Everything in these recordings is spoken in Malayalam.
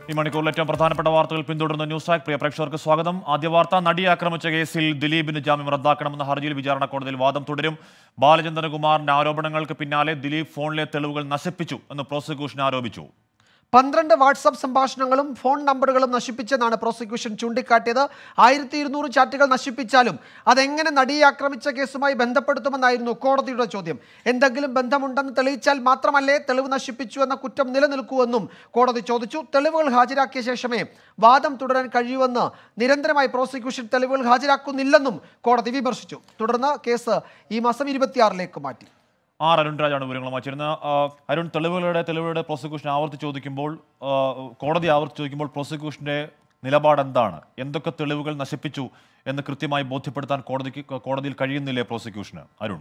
ഈ മണിക്കൂറിൽ ഏറ്റവും പ്രധാനപ്പെട്ട വാർത്തകൾ പിന്തുടരുന്ന ന്യൂസ് ആക് പ്രിയ പ്രേക്ഷകർക്ക് സ്വാഗതം ആദ്യ വാർത്ത നടിയെ ആക്രമിച്ച കേസിൽ ദിലീപിന് ജാമ്യം റദ്ദാക്കണമെന്ന ഹർജിയിൽ വിചാരണ കോടതിയിൽ വാദം തുടരും ബാലചന്ദ്രകുമാറിന്റെ ആരോപണങ്ങൾക്ക് പിന്നാലെ ദിലീപ് ഫോണിലെ തെളിവുകൾ നശിപ്പിച്ചു എന്ന് പ്രോസിക്യൂഷൻ ആരോപിച്ചു പന്ത്രണ്ട് വാട്സപ്പ് സംഭാഷണങ്ങളും ഫോൺ നമ്പറുകളും നശിപ്പിച്ചെന്നാണ് പ്രോസിക്യൂഷൻ ചൂണ്ടിക്കാട്ടിയത് ആയിരത്തി ഇരുന്നൂറ് ചാറ്റുകൾ നശിപ്പിച്ചാലും അതെങ്ങനെ നടിയെ ആക്രമിച്ച കേസുമായി ബന്ധപ്പെടുത്തുമെന്നായിരുന്നു കോടതിയുടെ ചോദ്യം എന്തെങ്കിലും ബന്ധമുണ്ടെന്ന് തെളിയിച്ചാൽ മാത്രമല്ലേ തെളിവ് നശിപ്പിച്ചു എന്ന കുറ്റം നിലനിൽക്കൂവെന്നും കോടതി ചോദിച്ചു തെളിവുകൾ ഹാജരാക്കിയ ശേഷമേ വാദം തുടരാൻ കഴിയൂവെന്ന് നിരന്തരമായി പ്രോസിക്യൂഷൻ തെളിവുകൾ ഹാജരാക്കുന്നില്ലെന്നും കോടതി വിമർശിച്ചു തുടർന്ന് കേസ് ഈ മാസം ഇരുപത്തിയാറിലേക്ക് മാറ്റി ആർ അരുൺരാജാണ് വിവരങ്ങളുമായി ചേരുന്നത് ആ, അരുൺ തെളിവുകളുടെ തെളിവുകളുടെ പ്രോസിക്യൂഷൻ ആവർത്തി ചോദിക്കുമ്പോൾ ആ, കോടതി ആവർത്തി ചോദിക്കുമ്പോൾ പ്രോസിക്യൂഷന്റെ നിലപാട് എന്താണ് എന്തൊക്കെ തെളിവുകൾ നശിപ്പിച്ചു എന്ന് കൃത്യമായി ബോധ്യപ്പെടുത്താൻ കോടതിക്ക് കോടതിയിൽ കഴിയുന്നില്ലേ പ്രോസിക്യൂഷന് അരുൺ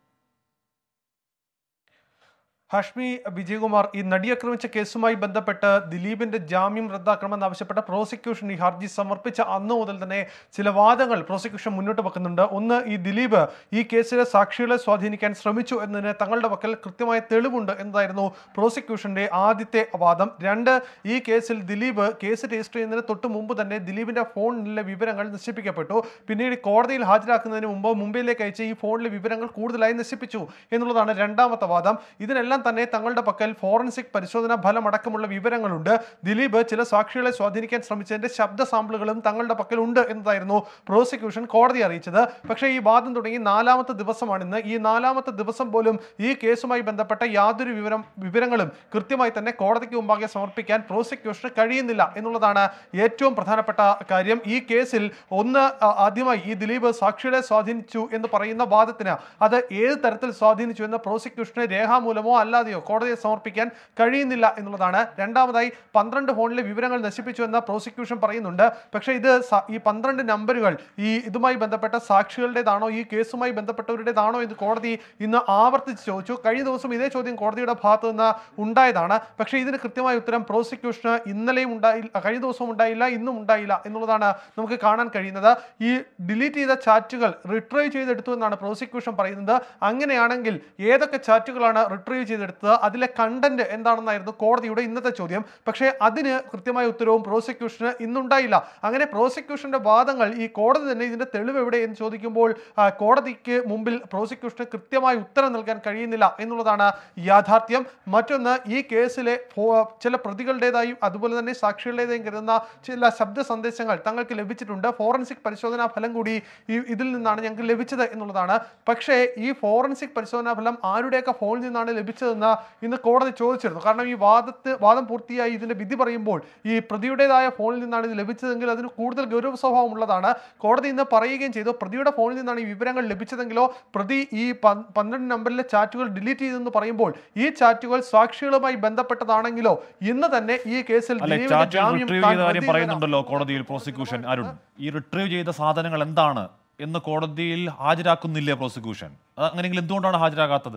ഹഷ്മി വിജയകുമാർ ഈ നടിയാക്രമിച്ച കേസുമായി ബന്ധപ്പെട്ട് ദിലീപിന്റെ ജാമ്യം റദ്ദാക്കണമെന്നാവശ്യപ്പെട്ട പ്രോസിക്യൂഷൻ ഈ ഹർജി സമർപ്പിച്ച അന്ന് മുതൽ തന്നെ ചില വാദങ്ങൾ പ്രോസിക്യൂഷൻ മുന്നോട്ട് വെക്കുന്നുണ്ട് ഒന്ന് ഈ ദിലീപ് ഈ കേസിലെ സാക്ഷികളെ സ്വാധീനിക്കാൻ ശ്രമിച്ചു എന്നതിന് തങ്ങളുടെ പക്കൽ കൃത്യമായ തെളിവുണ്ട് എന്നതായിരുന്നു പ്രോസിക്യൂഷന്റെ ആദ്യത്തെ വാദം രണ്ട് ഈ കേസിൽ ദിലീപ് കേസ് രജിസ്റ്റർ ചെയ്യുന്നതിന് തൊട്ട് മുമ്പ് തന്നെ ദിലീപിന്റെ ഫോണിലെ വിവരങ്ങൾ നശിപ്പിക്കപ്പെട്ടു പിന്നീട് കോടതിയിൽ ഹാജരാക്കുന്നതിന് മുമ്പ് മുംബൈയിലേക്ക് അയച്ച ഈ ഫോണിലെ വിവരങ്ങൾ കൂടുതലായി നശിപ്പിച്ചു എന്നുള്ളതാണ് രണ്ടാമത്തെ വാദം ഇതിനെല്ലാം തന്നെ തങ്ങളുടെ പക്കൽ ഫോറൻസിക് പരിശോധനാ ഫലം അടക്കമുള്ള വിവരങ്ങളുണ്ട് ദിലീപ് ചില സാക്ഷികളെ സ്വാധീനിക്കാൻ ശ്രമിച്ചതിന്റെ ശബ്ദ സാമ്പിളുകളും തങ്ങളുടെ പക്കൽ ഉണ്ട് എന്നതായിരുന്നു പ്രോസിക്യൂഷൻ കോടതി അറിയിച്ചത് പക്ഷേ ഈ വാദം തുടങ്ങി നാലാമത്തെ ദിവസമാണിന്ന് ഈ നാലാമത്തെ ദിവസം പോലും ഈ കേസുമായി ബന്ധപ്പെട്ട യാതൊരു വിവരം വിവരങ്ങളും കൃത്യമായി തന്നെ കോടതിക്ക് മുമ്പാകെ സമർപ്പിക്കാൻ പ്രോസിക്യൂഷന് കഴിയുന്നില്ല എന്നുള്ളതാണ് ഏറ്റവും പ്രധാനപ്പെട്ട കാര്യം ഈ കേസിൽ ഒന്ന് ആ, ആദ്യമായി ഈ ദിലീപ് സാക്ഷികളെ സ്വാധീനിച്ചു എന്ന് പറയുന്ന വാദത്തിന് അത് ഏത് തരത്തിൽ സ്വാധീനിച്ചു എന്ന് പ്രോസിക്യൂഷന് രേഖാമൂലമോ അല്ലാതെയോ കോടതിയെ സമർപ്പിക്കാൻ കഴിയുന്നില്ല എന്നുള്ളതാണ് രണ്ടാമതായി പന്ത്രണ്ട് ഫോണിലെ വിവരങ്ങൾ നശിപ്പിച്ചു എന്ന് പ്രോസിക്യൂഷൻ പറയുന്നുണ്ട് പക്ഷേ ഇത് സ- ഈ പന്ത്രണ്ട് നമ്പറുകൾ ഈ ഇതുമായി ബന്ധപ്പെട്ട സാക്ഷികളുടേതാണോ ഈ കേസുമായി ബന്ധപ്പെട്ടവരുടേതാണോ എന്ന് കോടതി ഇന്ന് ആവർത്തിച്ച് ചോദിച്ചു കഴിഞ്ഞ ദിവസം ഇതേ ചോദ്യം കോടതിയുടെ ഭാഗത്തു നിന്ന് ഉണ്ടായതാണ് പക്ഷേ ഇതിന് കൃത്യമായ ഉത്തരം പ്രോസിക്യൂഷന് ഇന്നലെയും ഉണ്ടായില്ല കഴിഞ്ഞ ദിവസവും ഉണ്ടായില്ല ഇന്നും ഉണ്ടായില്ല എന്നുള്ളതാണ് നമുക്ക് കാണാൻ കഴിയുന്നത് ഈ ഡിലീറ്റ് ചെയ്ത ചാറ്റുകൾ റിട്രൈവ് ചെയ്തെടുത്തു എന്നാണ് പ്രോസിക്യൂഷൻ പറയുന്നത് അങ്ങനെയാണെങ്കിൽ ഏതൊക്കെ ചാറ്റുകളാണ് റിട്രീവ് ചെയ്തെടുത്തത് അതിലെ കണ്ടന്റ് എന്താണെന്നായിരുന്നു കോടതിയുടെ ഇന്നത്തെ ചോദ്യം പക്ഷേ അതിന് കൃത്യമായ ഉത്തരവും പ്രോസിക്യൂഷന് ഇന്നുണ്ടായില്ല അങ്ങനെ പ്രോസിക്യൂഷന്റെ വാദങ്ങൾ ഈ കോടതി തന്നെ ഇതിന്റെ തെളിവ് എവിടെ എന്ന് ചോദിക്കുമ്പോൾ ആ, കോടതിക്ക് മുമ്പിൽ പ്രോസിക്യൂഷന് കൃത്യമായ ഉത്തരം നൽകാൻ കഴിയുന്നില്ല എന്നുള്ളതാണ് യാഥാർത്ഥ്യം മറ്റൊന്ന് ഈ കേസിലെ ഫോ- ചില പ്രതികളുടേതായും അതുപോലെ തന്നെ സാക്ഷികളുടേതായും കരുതുന്ന ചില ശബ്ദ സന്ദേശങ്ങൾ തങ്ങൾക്ക് ലഭിച്ചിട്ടുണ്ട് ഫോറൻസിക് പരിശോധനാ ഫലം കൂടി ഈ ഇതിൽ നിന്നാണ് ഞങ്ങൾക്ക് ലഭിച്ചത് എന്നുള്ളതാണ് പക്ഷേ ഈ ഫോറൻസിക് പരിശോധനാ ഫലം ആരുടെയൊക്കെ ഫോണിൽ നിന്നാണ് ലഭിച്ചതെന്ന് ഇന്ന് കോടതി ചോദിച്ചിരുന്നു കാരണം ഈ വാദത്ത് വാദം പൂർത്തിയായി ഇതിന്റെ വിധി പറയുമ്പോൾ ഈ പ്രതിയുടേതായ ഫോണിൽ നിന്നാണ് ഇത് ലഭിച്ചതെങ്കിൽ അതിന് കൂടുതൽ ഗൗരവ സ്വഭാവം ഉള്ളതാണ് കോടതി ഇന്ന് പറയുകയും ചെയ്തു പ്രതിയുടെ ഫോണിൽ നിന്നാണ് ഈ വിവരങ്ങൾ ലഭിച്ചതെങ്കിലോ പ്രതി ഈ പ- പന്ത്രണ്ട് നമ്പറിലെ ചാറ്റുകൾ ഡിലീറ്റ് ചെയ്തെന്ന് പറയുമ്പോൾ ഈ ചാറ്റുകൾ സാക്ഷികളുമായി ബന്ധപ്പെട്ടതാണെങ്കിലോ ഇന്ന് തന്നെ ഈ കേസിൽ അല്ലെ ദിലീപിന്റെ ചാറ്റുകൾ ജാമ്യം റിട്രീവ് താൻ ചെയ്ത കാര്യം റദ്ദ് ചെയ്തതാണ്. പറയുന്നുണ്ടല്ലോ കോടതിയിൽ പ്രോസിക്യൂഷൻ അരുൺ ഈ റിട്രീവ് ചെയ്ത സാധനങ്ങൾ എന്താണ് എന്ന് കോടതിയിൽ ഹാജരാക്കുന്നില്ലേ പ്രോസിക്യൂഷൻ അത് അങ്ങനെയെങ്കിൽ എന്തുകൊണ്ടാണ് ഹാജരാകാത്തത്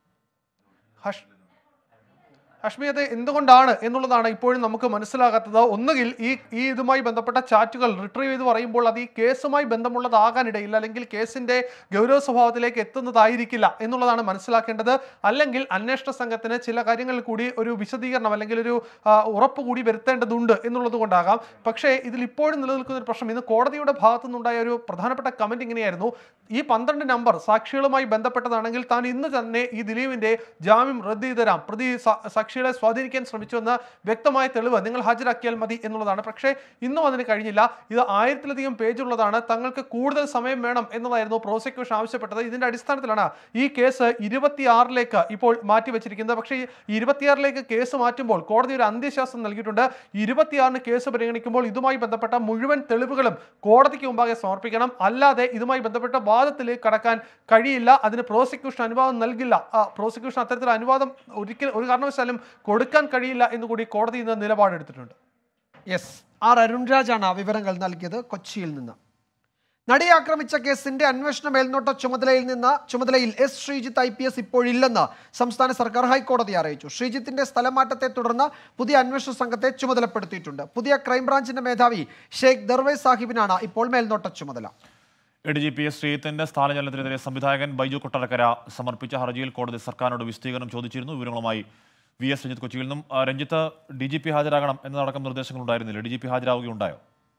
ഹഷ് ഹഷ്മി അത് എന്തുകൊണ്ടാണ് എന്നുള്ളതാണ് ഇപ്പോഴും നമുക്ക് മനസ്സിലാകാത്തത് ഒന്നുകിൽ ഈ ഈ ഇതുമായി ബന്ധപ്പെട്ട ചാറ്റുകൾ റിട്രീവ് ചെയ്ത് പറയുമ്പോൾ അത് ഈ കേസുമായി ബന്ധമുള്ളതാകാനിടയില്ല അല്ലെങ്കിൽ കേസിന്റെ ഗൗരവ സ്വഭാവത്തിലേക്ക് എത്തുന്നതായിരിക്കില്ല എന്നുള്ളതാണ് മനസ്സിലാക്കേണ്ടത് അല്ലെങ്കിൽ അന്വേഷണ സംഘത്തിന് ചില കാര്യങ്ങളിൽ കൂടി ഒരു വിശദീകരണം അല്ലെങ്കിൽ ഒരു ആ, ഉറപ്പ് കൂടി വരുത്തേണ്ടതുണ്ട് എന്നുള്ളത് കൊണ്ടാകാം പക്ഷേ ഇതിൽ ഇപ്പോഴും നിലനിൽക്കുന്ന ഒരു പ്രശ്നം ഇന്ന് കോടതിയുടെ ഭാഗത്തു നിന്നുണ്ടായ ഒരു പ്രധാനപ്പെട്ട കമന്റ് ഇങ്ങനെയായിരുന്നു ഈ പന്ത്രണ്ട് നമ്പർ സാക്ഷികളുമായി ബന്ധപ്പെട്ടതാണെങ്കിൽ താൻ ഇന്ന് തന്നെ ഈ ദിലീപിന്റെ ജാമ്യം റദ്ദ് ചെയ്ത് തരാം പ്രതി സ- സാക്ഷികളെ സ്വാധീനിക്കാൻ ശ്രമിച്ചുവെന്ന് വ്യക്തമായ തെളിവ് നിങ്ങൾ ഹാജരാക്കിയാൽ മതി എന്നുള്ളതാണ് പക്ഷേ ഇന്നും അതിന് കഴിഞ്ഞില്ല ഇത് ആയിരത്തിലധികം പേജുള്ളതാണ് തങ്ങൾക്ക് കൂടുതൽ സമയം വേണം എന്നതായിരുന്നു പ്രോസിക്യൂഷൻ ആവശ്യപ്പെട്ടത് ഇതിന്റെ അടിസ്ഥാനത്തിലാണ് ഈ കേസ് ഇരുപത്തിയാറിലേക്ക് ഇപ്പോൾ മാറ്റി വെച്ചിരിക്കുന്നത് പക്ഷേ ഈ ഇരുപത്തിയാറിലേക്ക് കേസ് മാറ്റുമ്പോൾ കോടതി ഒരു അന്ത്യശാസ്ത്രം നൽകിയിട്ടുണ്ട് ഇരുപത്തിയാറിന് കേസ് പരിഗണിക്കുമ്പോൾ ഇതുമായി ബന്ധപ്പെട്ട മുഴുവൻ തെളിവുകളും കോടതിക്ക് മുമ്പാകെ സമർപ്പിക്കണം അല്ലാതെ ഇതുമായി ബന്ധപ്പെട്ട വാദത്തിലേക്ക് കടക്കാൻ കഴിയില്ല അതിന് പ്രോസിക്യൂഷൻ അനുവാദം നൽകില്ല ആ, പ്രോസിക്യൂഷൻ അത്തരത്തിൽ അനുവാദം ഒരിക്കലും ഒരു കാരണവശാലും കൊടുക്കാൻ കഴിയില്ല എന്ന് കൂടി കോടതി ഇന്ന് നിലപാടെടുത്തിട്ടുണ്ട് യെസ് ആർ അരുൺരാജാണ് ആ വിവരങ്ങൾ നൽകിയത് കൊച്ചിയിൽ നിന്ന് നടിയെ ആക്രമിച്ച കേസിന്റെ അന്വേഷണ മേൽനോട്ട ചുമതലയിൽ നിന്ന് ചുമതലയിൽ S Sreejith I P S ഇപ്പോഴില്ലെന്ന് സംസ്ഥാന സർക്കാർ ഹൈക്കോടതിയെ അറിയിച്ചു ശ്രീജിത്തിന്റെ സ്ഥലമാറ്റത്തെ തുടർന്ന് പുതിയ അന്വേഷണ സംഘത്തെ ചുമതലപ്പെടുത്തിയിട്ടുണ്ട് പുതിയ ക്രൈംബ്രാഞ്ചിന്റെ മേധാവി ഷെയ്ഖ് ദർവേ സാഹിബിനാണ് ഇപ്പോൾ മേൽനോട്ട ചുമതല A D G P S ശ്രീജിത്തിന്റെ സ്ഥാനചലനത്തിനെതിരെ സംവിധായകൻ ബൈജു കൊട്ടരക്കര സമർപ്പിച്ച ഹർജിയിൽ കോടതി സർക്കാരിനോട് വിശദീകരണം ചോദിച്ചിരുന്നു വിവരങ്ങളുമായി വി എസ് രഞ്ജിത്ത് കൊച്ചിയിൽ നിന്നും ആ, രഞ്ജിത്ത് ഡി ജി പി ഹാജരാകണം എന്നതടക്കം നിർദ്ദേശങ്ങൾ ഉണ്ടായിരുന്നില്ല ഡി ജി പി ഹാജരാവുകയുണ്ടായോ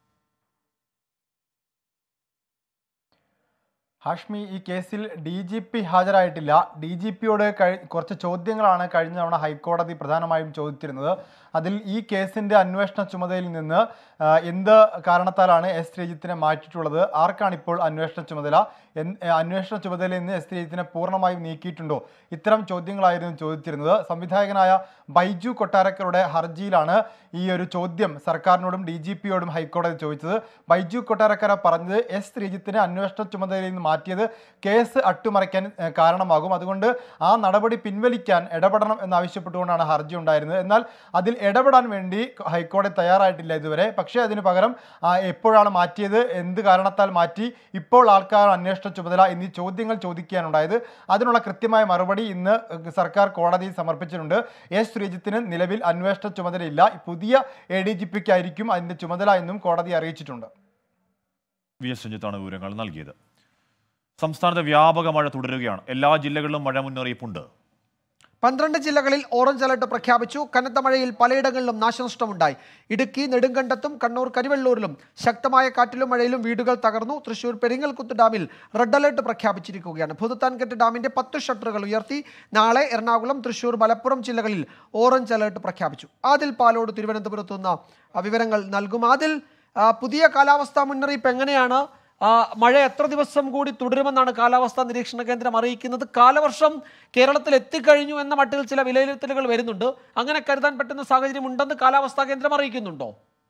ഹാഷ്മി ഈ കേസിൽ ഡി ജി പി ഹാജരായിട്ടില്ല ഡി ജി പിയോട് കഴി കുറച്ച് ചോദ്യങ്ങളാണ് കഴിഞ്ഞ തവണ ഹൈക്കോടതി പ്രധാനമായും ചോദിച്ചിരുന്നത് അതിൽ ഈ കേസിന്റെ അന്വേഷണ ചുമതലയിൽ നിന്ന് ആ, എന്ത് കാരണത്താലാണ് എസ് ശ്രീജിത്തിനെ മാറ്റിയിട്ടുള്ളത് ആർക്കാണ് ഇപ്പോൾ അന്വേഷണ ചുമതല എൻ- ഏ, അന്വേഷണ ചുമതലയിൽ നിന്ന് എസ് ശ്രീജിത്തിനെ പൂർണ്ണമായും നീക്കിയിട്ടുണ്ടോ ഇത്തരം ചോദ്യങ്ങളായിരുന്നു ചോദിച്ചിരുന്നത് സംവിധായകനായ ബൈജു കൊട്ടാരക്കറുടെ ഹർജിയിലാണ് ഈ ഒരു ചോദ്യം സർക്കാരിനോടും ഡി ജി പിയോടും ഹൈക്കോടതി ചോദിച്ചത് ബൈജു കൊട്ടാരക്കര പറഞ്ഞത് എസ് ശ്രീജിത്തിനെ അന്വേഷണ ചുമതലയിൽ നിന്ന് മാറ്റിയത് കേസ് അട്ടിമറിക്കാൻ ഏ, കാരണമാകും അതുകൊണ്ട് ആ നടപടി പിൻവലിക്കാൻ ഇടപെടണം എന്നാവശ്യപ്പെട്ടുകൊണ്ടാണ് ഹർജി ഉണ്ടായിരുന്നത് എന്നാൽ അതിൽ ഇടപെടാൻ വേണ്ടി ഹൈക്കോടതി തയ്യാറായിട്ടില്ല ഇതുവരെ പക്ഷേ അതിന് പകരം ആ, എപ്പോഴാണ് മാറ്റിയത് എന്ത് കാരണത്താൽ മാറ്റി ഇപ്പോൾ ആൾക്കാർ അന്വേഷണ ചുമതല എന്നീ ചോദ്യങ്ങൾ ചോദിക്കാനുണ്ടായത് അതിനുള്ള കൃത്യമായ മറുപടി ഇന്ന് സർക്കാർ കോടതിയിൽ സമർപ്പിച്ചിട്ടുണ്ട് എസ് ശ്രീജിത്തിന് നിലവിൽ അന്വേഷണ ചുമതലയില്ല പുതിയ എ ഡി ജി പിക്കായിരിക്കും അതിന്റെ ചുമതല എന്നും കോടതി അറിയിച്ചിട്ടുണ്ട് വി എസ് രഞ്ജിത്താണ് വിവരങ്ങൾ നൽകിയത് സംസ്ഥാനത്ത് വ്യാപക മഴ തുടരുകയാണ് എല്ലാ ജില്ലകളിലും മഴ മുന്നറിയിപ്പുണ്ട് പന്ത്രണ്ട് ജില്ലകളിൽ ഓറഞ്ച് അലർട്ട് പ്രഖ്യാപിച്ചു കനത്ത മഴയിൽ പലയിടങ്ങളിലും നാശനഷ്ടമുണ്ടായി ഇടുക്കി നെടുങ്കണ്ടത്തും കണ്ണൂർ കരിവെള്ളൂരിലും ശക്തമായ കാറ്റിലും മഴയിലും വീടുകൾ തകർന്നു തൃശൂർ പെരിങ്ങൽകുത്ത് ഡാമിൽ റെഡ് അലർട്ട് പ്രഖ്യാപിച്ചിരിക്കുകയാണ് ഭൂതത്താൻകെട്ട് ഡാമിന്റെ പത്ത് ഷട്ടറുകൾ ഉയർത്തി നാളെ എറണാകുളം തൃശൂർ മലപ്പുറം ജില്ലകളിൽ ഓറഞ്ച് അലർട്ട് പ്രഖ്യാപിച്ചു ആദിൽ പാലോട് തിരുവനന്തപുരത്തു നിന്ന് ആ, വിവരങ്ങൾ നൽകും ആദിൽ ആ, പുതിയ കാലാവസ്ഥാ മുന്നറിയിപ്പ് എങ്ങനെയാണ് ആ, മഴ എത്ര ദിവസം കൂടി തുടരുമെന്നാണ് കാലാവസ്ഥാ നിരീക്ഷണ കേന്ദ്രം അറിയിക്കുന്നത് കാലവർഷം കേരളത്തിൽ എത്തിക്കഴിഞ്ഞു എന്ന മട്ടിൽ ചില വിലയിരുത്തലുകൾ വരുന്നുണ്ട് അങ്ങനെ കരുതാൻ പറ്റുന്ന സാഹചര്യം ഉണ്ടെന്ന് കാലാവസ്ഥാ കേന്ദ്രം അറിയിക്കുന്നുണ്ടോ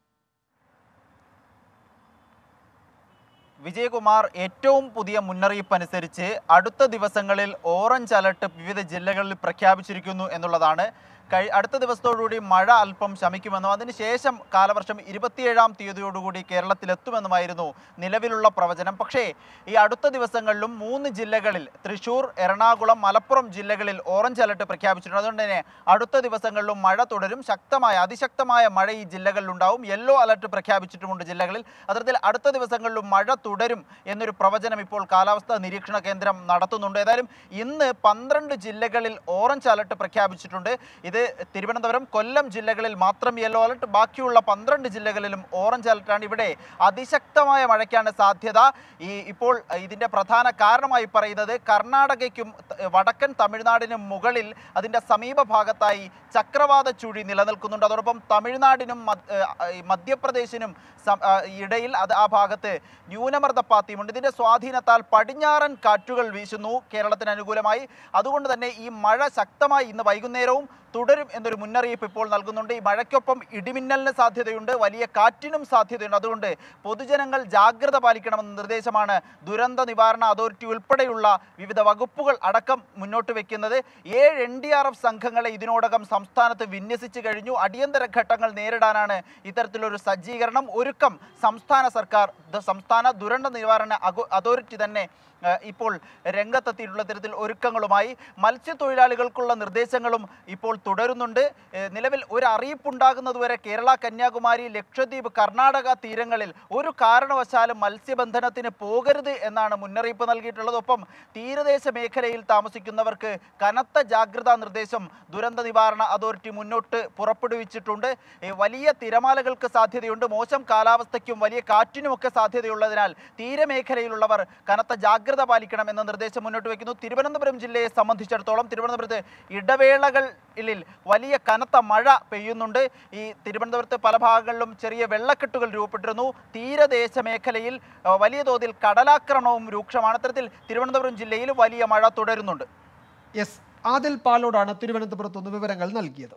വിജയകുമാർ ഏറ്റവും പുതിയ മുന്നറിയിപ്പ് അനുസരിച്ച് അടുത്ത ദിവസങ്ങളിൽ ഓറഞ്ച് അലർട്ട് വിവിധ ജില്ലകളിൽ പ്രഖ്യാപിച്ചിരിക്കുന്നു എന്നുള്ളതാണ് കഴി അടുത്ത ദിവസത്തോടുകൂടി മഴ അല്പം ശമിക്കുമെന്നും അതിനുശേഷം കാലവർഷം ഇരുപത്തിയേഴാം തീയതിയോടുകൂടി കേരളത്തിലെത്തുമെന്നുമായിരുന്നു നിലവിലുള്ള പ്രവചനം പക്ഷേ ഈ അടുത്ത ദിവസങ്ങളിലും മൂന്ന് ജില്ലകളിൽ തൃശൂർ എറണാകുളം മലപ്പുറം ജില്ലകളിൽ ഓറഞ്ച് അലർട്ട് പ്രഖ്യാപിച്ചിട്ടുണ്ട് അതുകൊണ്ട് തന്നെ അടുത്ത ദിവസങ്ങളിലും മഴ തുടരും ശക്തമായ അതിശക്തമായ മഴ ഈ ജില്ലകളിലുണ്ടാവും യെല്ലോ അലർട്ട് പ്രഖ്യാപിച്ചിട്ടുമുണ്ട് ജില്ലകളിൽ അത്തരത്തിൽ അടുത്ത ദിവസങ്ങളിലും മഴ തുടരും എന്നൊരു പ്രവചനം ഇപ്പോൾ കാലാവസ്ഥാ നിരീക്ഷണ കേന്ദ്രം നടത്തുന്നുണ്ട് ഏതായാലും ഇന്ന് പന്ത്രണ്ട് ജില്ലകളിൽ ഓറഞ്ച് അലർട്ട് പ്രഖ്യാപിച്ചിട്ടുണ്ട് ഇത് തിരുവനന്തപുരം കൊല്ലം ജില്ലകളിൽ മാത്രം യെല്ലോ അലർട്ട് ബാക്കിയുള്ള പന്ത്രണ്ട് ജില്ലകളിലും ഓറഞ്ച് അലർട്ടാണ് ഇവിടെ അതിശക്തമായ മഴയ്ക്കാണ് സാധ്യത ഈ ഇപ്പോൾ ഇതിന്റെ പ്രധാന കാരണമായി പറയുന്നത് കർണാടകയ്ക്കും ത- വടക്കൻ തമിഴ്നാടിനും മുകളിൽ അതിന്റെ സമീപ ഭാഗത്തായി ചക്രവാത ചുഴി നിലനിൽക്കുന്നുണ്ട് അതോടൊപ്പം തമിഴ്നാടിനും മധ്- ഏഹ് ഈ മധ്യപ്രദേശിനും സം- ആ, ഇടയിൽ അത് ആ ഭാഗത്ത് ന്യൂനമർദ്ദപ്പാത്തിയുമുണ്ട് ഇതിന്റെ സ്വാധീനത്താൽ പടിഞ്ഞാറൻ കാറ്റുകൾ വീശുന്നു കേരളത്തിന് അനുകൂലമായി അതുകൊണ്ട് തന്നെ ഈ മഴ ശക്തമായി ഇന്ന് വൈകുന്നേരവും തുടരും എന്നൊരു മുന്നറിയിപ്പ് ഇപ്പോൾ നൽകുന്നുണ്ട് ഈ മഴയ്ക്കൊപ്പം ഇടിമിന്നലിന് സാധ്യതയുണ്ട് വലിയ കാറ്റിനും സാധ്യതയുണ്ട് അതുകൊണ്ട് പൊതുജനങ്ങൾ ജാഗ്രത പാലിക്കണമെന്ന നിർദ്ദേശമാണ് ദുരന്ത നിവാരണ അതോറിറ്റി ഉൾപ്പെടെയുള്ള വിവിധ വകുപ്പുകൾ അടക്കം മുന്നോട്ട് വെക്കുന്നത് ഏഴ് എൻ ഡി ആർ എഫ് സംഘങ്ങളെ ഇതിനോടകം സംസ്ഥാനത്ത് വിന്യസിച്ചു കഴിഞ്ഞു അടിയന്തര ഘട്ടങ്ങൾ നേരിടാനാണ് ഇത്തരത്തിലൊരു സജ്ജീകരണം ഒരുക്കം സംസ്ഥാന സർക്കാർ ദ- സംസ്ഥാന ദുരന്ത നിവാരണ അഗോ- അതോറിറ്റി തന്നെ ഏഹ്, ഇപ്പോൾ രംഗത്തെത്തിയിട്ടുള്ള തരത്തിൽ ഒരുക്കങ്ങളുമായി മത്സ്യത്തൊഴിലാളികൾക്കുള്ള നിർദ്ദേശങ്ങളും ഇപ്പോൾ തുടരുന്നുണ്ട് ഏഹ്, നിലവിൽ ഒരു അറിയിപ്പുണ്ടാകുന്നതുവരെ കേരള കന്യാകുമാരി ലക്ഷദ്വീപ് കർണാടക തീരങ്ങളിൽ ഒരു കാരണവശാലും മത്സ്യബന്ധനത്തിന് പോകരുത് എന്നാണ് മുന്നറിയിപ്പ് നൽകിയിട്ടുള്ളത് ഒപ്പം തീരദേശ മേഖലയിൽ താമസിക്കുന്നവർക്ക് കനത്ത ജാഗ്രതാ നിർദ്ദേശം ദുരന്ത നിവാരണ അതോറിറ്റി മുന്നോട്ട് പുറപ്പെടുവിച്ചിട്ടുണ്ട് ഏ, വലിയ തിരമാലകൾക്ക് സാധ്യതയുണ്ട് മോശം കാലാവസ്ഥയ്ക്കും വലിയ കാറ്റിനുമൊക്കെ സാധ്യതയുള്ളതിനാൽ തീരമേഖലയിലുള്ളവർ കനത്ത ജാഗ്രത പാലിക്കണം എന്ന നിർദ്ദേശം മുന്നോട്ട് വയ്ക്കുന്നു തിരുവനന്തപുരം ജില്ലയെ സംബന്ധിച്ചിടത്തോളം തിരുവനന്തപുരത്ത് ഇടവേളകളിൽ വലിയ കനത്ത മഴ പെയ്യുന്നുണ്ട് ഈ തിരുവനന്തപുരത്ത് പല ഭാഗങ്ങളിലും ചെറിയ വെള്ളക്കെട്ടുകൾ രൂപപ്പെട്ടിരുന്നു തീരദേശ മേഖലയിൽ ആ, വലിയ തോതിൽ കടലാക്രമണവും രൂക്ഷമാണ് അത്തരത്തിൽ തിരുവനന്തപുരം ജില്ലയിൽ വലിയ മഴ തുടരുന്നുണ്ട് യെസ് ആദിൽ പാലോടാണ് തിരുവനന്തപുരത്ത് നിന്ന് വിവരങ്ങൾ നൽകിയത്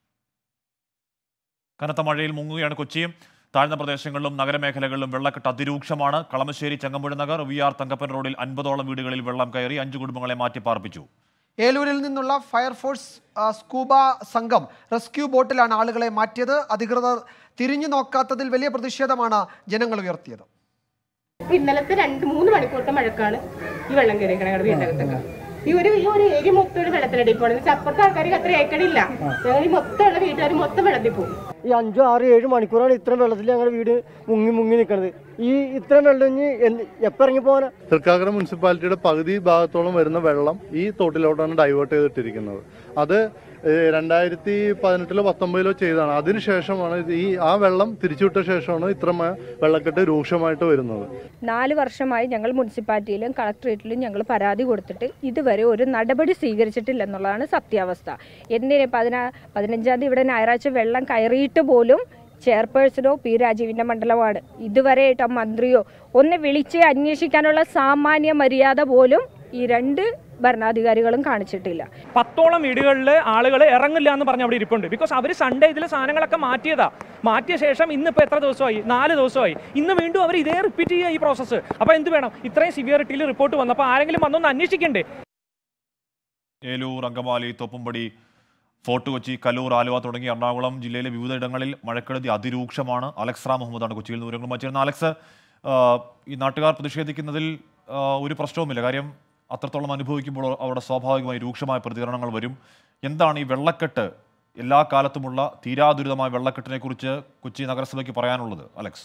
കനത്ത മഴയിൽ മുങ്ങുകയാണ് കൊച്ചിയും താഴ്ന്ന പ്രദേശങ്ങളിലും നഗരമേഖലകളിലും വെള്ളക്കെട്ട് അതിരൂക്ഷമാണ് കളമശ്ശേരി ചെങ്ങമ്പുഴ നഗർ വി ആർ തങ്കപ്പൻ റോഡിൽ അൻപതോളം വീടുകളിൽ വെള്ളം കയറി അഞ്ചു കുടുംബങ്ങളെ മാറ്റി പാർപ്പിച്ചു ഏലൂരിൽ നിന്നുള്ള ഫയർഫോഴ്സ് ആ, സ്കൂബ സംഘം റെസ്ക്യൂ ബോട്ടിലാണ് ആളുകളെ മാറ്റിയത് അധികൃതർ തിരിഞ്ഞു നോക്കാത്തതിൽ വലിയ പ്രതിഷേധമാണ് ജനങ്ങൾ ഉയർത്തിയത് ഇന്നലത്തെ രണ്ട് മൂന്ന് മണിക്കൂറത്തെ മഴക്കാണ് ഈ വെള്ളം കയറിയേക്കണ ഞങ്ങളുടെ വീടിന്റെ അകത്തൊക്കെ ഈ ഒരു ഈ ഒരു ഏരിയ മൊത്തം ഒരു വെള്ളത്തിലടി പോകണം അപ്പുറത്തെ ആൾക്കാർക്ക് അത്ര ഏക്കടില്ല ഞങ്ങൾ ഈ മൊത്തമുള്ള വീട്ടുകാർ മൊത്തം വെള്ളത്തിൽ പോകും ഈ അഞ്ചോ ആറ് ഏഴ് മണിക്കൂറാണ് ഇത്രയും വെള്ളത്തിൽ ഞങ്ങളുടെ വീട് മുങ്ങി മുങ്ങി നിൽക്കുന്നത് ഈ ഇത്രയും വെള്ളം ഇനി എന്ത് എപ്പോൾ ഇറങ്ങി പോകാനാ തൃക്കാക്കര മുനിസിപ്പാലിറ്റിയുടെ പകുതി ഭാഗത്തോളം വരുന്ന വെള്ളം ഈ തോട്ടിലോട്ടാണ് ഡൈവേർട്ട് ചെയ്തിട്ടിരിക്കുന്നത് അത് രണ്ടായിരത്തി പതിനെട്ടിലോ പത്തൊമ്പതിലോ ചെയ്തതാണ് അതിനുശേഷമാണ് ഇത് ഈ ആ വെള്ളം തിരിച്ചുവിട്ട ശേഷമാണ് ഇത്ര മ- വെള്ളക്കെട്ട് രൂക്ഷമായിട്ട് വരുന്നത് നാല് വർഷമായി ഞങ്ങൾ മുനിസിപ്പാലിറ്റിയിലും കളക്ട്രേറ്റിലും ഞങ്ങൾ പരാതി കൊടുത്തിട്ട് ഇതുവരെ ഒരു നടപടി സ്വീകരിച്ചിട്ടില്ല എന്നുള്ളതാണ് സത്യാവസ്ഥ എന്തിന് പതിനാ പതിനഞ്ചാം തീയതി ഇവിടെ ഞായറാഴ്ച വെള്ളം കയറിയിട്ട് പോലും ചെയർപേഴ്സണോ പി രാജീവിൻ്റെ മണ്ഡലമാണ് ഇതുവരെയായിട്ട് ആ മന്ത്രിയോ ഒന്ന് വിളിച്ച് അന്വേഷിക്കാനുള്ള സാമാന്യ മര്യാദ പോലും ഈ രണ്ട് ഭരണാധികാരികളും കാണിച്ചിട്ടില്ല പത്തോളം വീടുകളിൽ ആളുകൾ ഇറങ്ങില്ല എന്ന് പറഞ്ഞ് അവിടെ ഇരിപ്പുണ്ട് ബിക്കോസ് അവർ സൺഡേ ഇതിൽ സാധനങ്ങളൊക്കെ മാറ്റിയതാ മാറ്റിയ ശേഷം ഇന്നിപ്പോൾ എത്ര ദിവസമായി നാല് ദിവസമായി ഇന്ന് വീണ്ടും അവർ ഇതേ റിപ്പീറ്റ് ചെയ്യുക ഈ പ്രോസസ്സ് അപ്പോൾ എന്ത് വേണം ഇത്രയും സിവിയറിറ്റിയിൽ റിപ്പോർട്ട് വന്നപ്പോൾ ആരെങ്കിലും വന്നൊന്ന് അന്വേഷിക്കണ്ടേ ഏലൂർ അങ്കമാലി തോപ്പുംപടി ഫോർട്ട് കൊച്ചി കല്ലൂർ ആലുവ തുടങ്ങി എറണാകുളം ജില്ലയിലെ വിവിധ ഇടങ്ങളിൽ മഴക്കെടുതി അതിരൂക്ഷമാണ് അലക്സ് റാം മുഹമ്മദാണ് കൊച്ചിയിൽ നിന്ന് വിവരങ്ങൾ വച്ചിരുന്ന അലക്സ് ആ, ഈ നാട്ടുകാർ പ്രതിഷേധിക്കുന്നതിൽ ആ, ഒരു പ്രശ്നവുമില്ല കാര്യം അത്രത്തോളം അനുഭവിക്കുമ്പോൾ അവിടെ സ്വാഭാവികമായി രൂക്ഷമായ പ്രതികരണങ്ങൾ വരും എന്താണ് ഈ വെള്ളക്കെട്ട് എല്ലാ കാലത്തുമുള്ള തീരാദുരിതമായ വെള്ളക്കെട്ടിനെ കുറിച്ച് കൊച്ചി നഗരസഭയ്ക്ക് പറയാനുള്ളത് അലക്സ്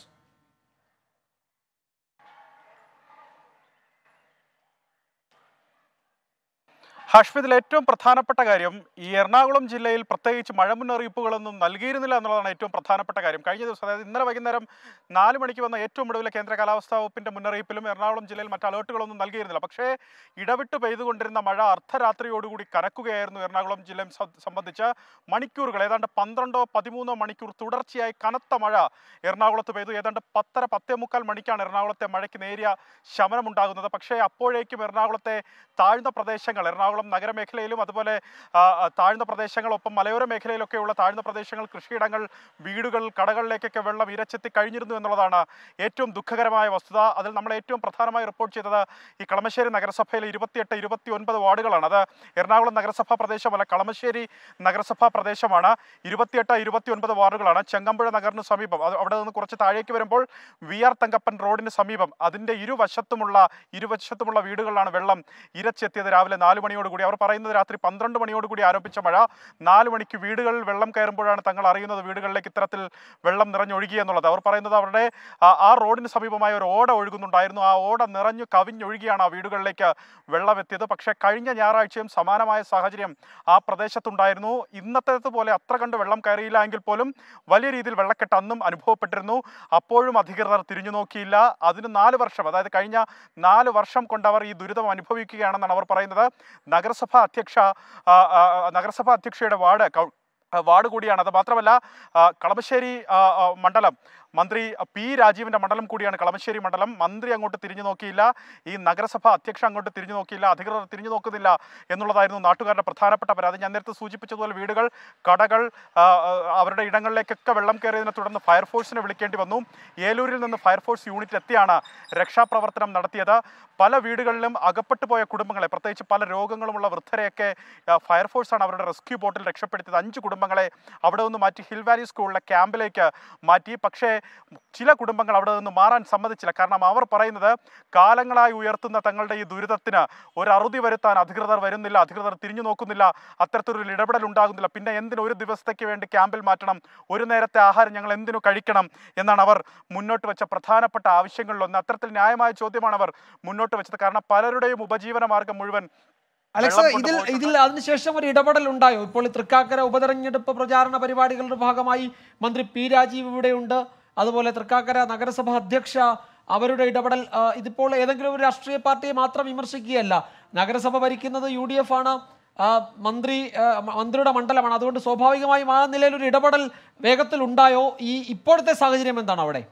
ഹാഷ്മിദിൽ ഏറ്റവും പ്രധാനപ്പെട്ട കാര്യം ഈ എറണാകുളം ജില്ലയിൽ പ്രത്യേകിച്ച് മഴ മുന്നറിയിപ്പുകളൊന്നും നൽകിയിരുന്നില്ല എന്നുള്ളതാണ് ഏറ്റവും പ്രധാനപ്പെട്ട കാര്യം കഴിഞ്ഞ ദിവസം അതായത് ഇന്നലെ വൈകുന്നേരം നാല് മണിക്ക് വന്ന ഏറ്റവും ഒടുവിലെ കേന്ദ്ര കാലാവസ്ഥാ വകുപ്പിന്റെ മുന്നറിയിപ്പിലും എറണാകുളം ജില്ലയിൽ മറ്റ് അലേർട്ടുകളൊന്നും നൽകിയിരുന്നില്ല പക്ഷേ ഇടവിട്ട് പെയ്തുകൊണ്ടിരുന്ന മഴ അർദ്ധരാത്രിയോടുകൂടി കനക്കുകയായിരുന്നു എറണാകുളം ജില്ലയെ സ- സംബന്ധിച്ച് മണിക്കൂറുകൾ ഏതാണ്ട് പന്ത്രണ്ടോ പതിമൂന്നോ മണിക്കൂർ തുടർച്ചയായി കനത്ത മഴ എറണാകുളത്ത് പെയ്തു ഏതാണ്ട് പത്തര പത്തേ മുക്കാൽ മണിക്കാണ് എറണാകുളത്തെ മഴയ്ക്ക് നേരിയ ശമനമുണ്ടാകുന്നത് പക്ഷേ അപ്പോഴേക്കും എറണാകുളത്തെ താഴ്ന്ന പ്രദേശങ്ങൾ എറണാകുളം നഗരമേഖലയിലും അതുപോലെ ആ, ആ, താഴ്ന്ന പ്രദേശങ്ങളൊപ്പം മലയോര മേഖലയിലൊക്കെയുള്ള താഴ്ന്ന പ്രദേശങ്ങൾ കൃഷിയിടങ്ങൾ വീടുകൾ കടകളിലേക്കൊക്കെ വെള്ളം ഇരച്ചെത്തി കഴിഞ്ഞിരുന്നു എന്നുള്ളതാണ് ഏറ്റവും ദുഃഖകരമായ വസ്തുത അതിൽ നമ്മൾ ഏറ്റവും പ്രധാനമായി റിപ്പോർട്ട് ചെയ്തത് ഈ കളമശ്ശേരി നഗരസഭയിലെ ഇരുപത്തിയെട്ട് ഇരുപത്തി ഒൻപത് വാർഡുകളാണ് അത് എറണാകുളം നഗരസഭാ പ്രദേശമല്ല കളമശ്ശേരി നഗരസഭാ പ്രദേശമാണ് ഇരുപത്തിയെട്ട് ഇരുപത്തി ഒൻപത് വാർഡുകളാണ് ചെങ്ങമ്പുഴ നഗറിന് സമീപം അത് അവിടെ നിന്ന് കുറച്ച് താഴേക്ക് വരുമ്പോൾ വി ആർ തങ്കപ്പൻ റോഡിന് സമീപം അതിൻ്റെ ഇരുവശത്തുമുള്ള ഇരുവശത്തുമുള്ള വീടുകളിലാണ് വെള്ളം ഇരച്ചെത്തിയത് രാവിലെ നാല് മണിയോടുകൂടി അവർ പറയുന്നത് രാത്രി പന്ത്രണ്ട് മണിയോടുകൂടി ആരംഭിച്ച മഴ നാല് മണിക്ക് വീടുകളിൽ വെള്ളം കയറുമ്പോഴാണ് തങ്ങൾ അറിയുന്നത് വീടുകളിലേക്ക് ഇത്തരത്തിൽ വെള്ളം നിറഞ്ഞൊഴുകി എന്നുള്ളത് അവർ പറയുന്നത് അവരുടെ ആ- ആ റോഡിന് സമീപമായ ഒരു ഓട ഒഴുകുന്നുണ്ടായിരുന്നു ആ ഓട നിറഞ്ഞു കവിഞ്ഞൊഴുകിയാണ് ആ വീടുകളിലേക്ക് വെള്ളം എത്തിയത് പക്ഷേ കഴിഞ്ഞ ഞായറാഴ്ചയും സമാനമായ സാഹചര്യം ആ പ്രദേശത്തുണ്ടായിരുന്നു ഇന്നത്തേതുപോലെ അത്ര കണ്ട് വെള്ളം കയറിയില്ല എങ്കിൽ പോലും വലിയ രീതിയിൽ വെള്ളക്കെട്ട് അന്നും അനുഭവപ്പെട്ടിരുന്നു അപ്പോഴും അധികൃതർ തിരിഞ്ഞു നോക്കിയില്ല അതിന് നാല് വർഷം അതായത് കഴിഞ്ഞ നാല് വർഷം കൊണ്ട് അവർ ഈ ദുരിതം അനുഭവിക്കുകയാണെന്നാണ് അവർ പറയുന്നത് നഗരസഭാ അധ്യക്ഷ ആ, ആ, നഗരസഭാ അധ്യക്ഷയുടെ വാർഡ് കൗ- ആ, വാർഡ് കൂടിയാണ് അത് മാത്രമല്ല ആ, കളമശ്ശേരി ആ, ആ, മണ്ഡലം മന്ത്രി പി രാജീവിന്റെ മണ്ഡലം കൂടിയാണ് കളമശ്ശേരി മണ്ഡലം മന്ത്രി അങ്ങോട്ട് തിരിഞ്ഞു നോക്കിയില്ല ഈ നഗരസഭ അധ്യക്ഷ അങ്ങോട്ട് തിരിഞ്ഞു നോക്കിയില്ല അധികൃതർ തിരിഞ്ഞു നോക്കുന്നില്ല എന്നുള്ളതായിരുന്നു നാട്ടുകാരുടെ പ്രധാനപ്പെട്ട പരാതി ഞാൻ നേരത്തെ സൂചിപ്പിച്ചതുപോലെ വീടുകൾ കടകൾ ആ, ആ, അവരുടെ ഇടങ്ങളിലേക്കൊക്കെ വെള്ളം കയറിയതിനെ തുടർന്ന് ഫയർഫോഴ്സിനെ വിളിക്കേണ്ടി വന്നു ഏലൂരിൽ നിന്ന് ഫയർഫോഴ്സ് യൂണിറ്റ് എത്തിയാണ് രക്ഷാപ്രവർത്തനം നടത്തിയത് പല വീടുകളിലും അകപ്പെട്ടു പോയ കുടുംബങ്ങളെ പ്രത്യേകിച്ച് പല രോഗങ്ങളുമുള്ള വൃദ്ധരെയൊക്കെ ആ, ഫയർഫോഴ്സാണ് അവരുടെ റെസ്ക്യൂ ബോട്ടിൽ രക്ഷപ്പെടുത്തിയത് അഞ്ച് കുടുംബങ്ങളെ അവിടെ നിന്ന് മാറ്റി ഹിൽ വാലി സ്കൂളിലെ ക്യാമ്പിലേക്ക് മാറ്റി പക്ഷേ ചില കുടുംബങ്ങൾ അവിടെ നിന്ന് മാറാൻ സമ്മതിച്ചില്ല കാരണം അവർ പറയുന്നത് കാലങ്ങളായി ഉയർത്തുന്ന തങ്ങളുടെ ഈ ദുരിതത്തിന് ഒരു അറുതി വരുത്താൻ അധികൃതർ വരുന്നില്ല അധികൃതർ തിരിഞ്ഞു നോക്കുന്നില്ല അത്തരത്തിലൊരു ഇടപെടൽ ഉണ്ടാകുന്നില്ല പിന്നെ എന്തിന് ഒരു ദിവസത്തേക്ക് വേണ്ടി ക്യാമ്പിൽ മാറ്റണം ഒരു നേരത്തെ ആഹാരം ഞങ്ങൾ എന്തിനു കഴിക്കണം എന്നാണ് അവർ മുന്നോട്ട് വെച്ച പ്രധാനപ്പെട്ട ആവശ്യങ്ങളിലൊന്ന് അത്തരത്തിൽ ന്യായമായ ചോദ്യമാണ് അവർ മുന്നോട്ട് വെച്ചത് കാരണം പലരുടെയും ഉപജീവന മാർഗം മുഴുവൻ അലക്സ് വെള്ളം ഇതിൽ കൊണ്ടുപോയിട്ടുണ്ട്. ഇതിൽ അതിനുശേഷം ഒരു ഇടപെടൽ ഉണ്ടായോ ഇപ്പോൾ ഈ തൃക്കാക്കര ഉപതെരഞ്ഞെടുപ്പ് പ്രചാരണ പരിപാടികളുടെ ഭാഗമായി മന്ത്രി പി രാജീവ് ഇവിടെയുണ്ട് അതുപോലെ തൃക്കാക്കര നഗരസഭ അധ്യക്ഷ അവരുടെ ഇടപെടൽ ആ, ഇതിപ്പോൾ ഏതെങ്കിലും ഒരു രാഷ്ട്രീയ പാർട്ടിയെ മാത്രം വിമർശിക്കുകയല്ല നഗരസഭ ഭരിക്കുന്നത് യു ഡി എഫ് ആണ് ആ, മന്ത്രി ആ, മ- മന്ത്രിയുടെ മണ്ഡലമാണ് അതുകൊണ്ട് സ്വാഭാവികമായും ആ നിലയിൽ ഒരു ഇടപെടൽ വേഗത്തിൽ ഉണ്ടായോ ഈ ഇപ്പോഴത്തെ സാഹചര്യം എന്താണ് അവിടെ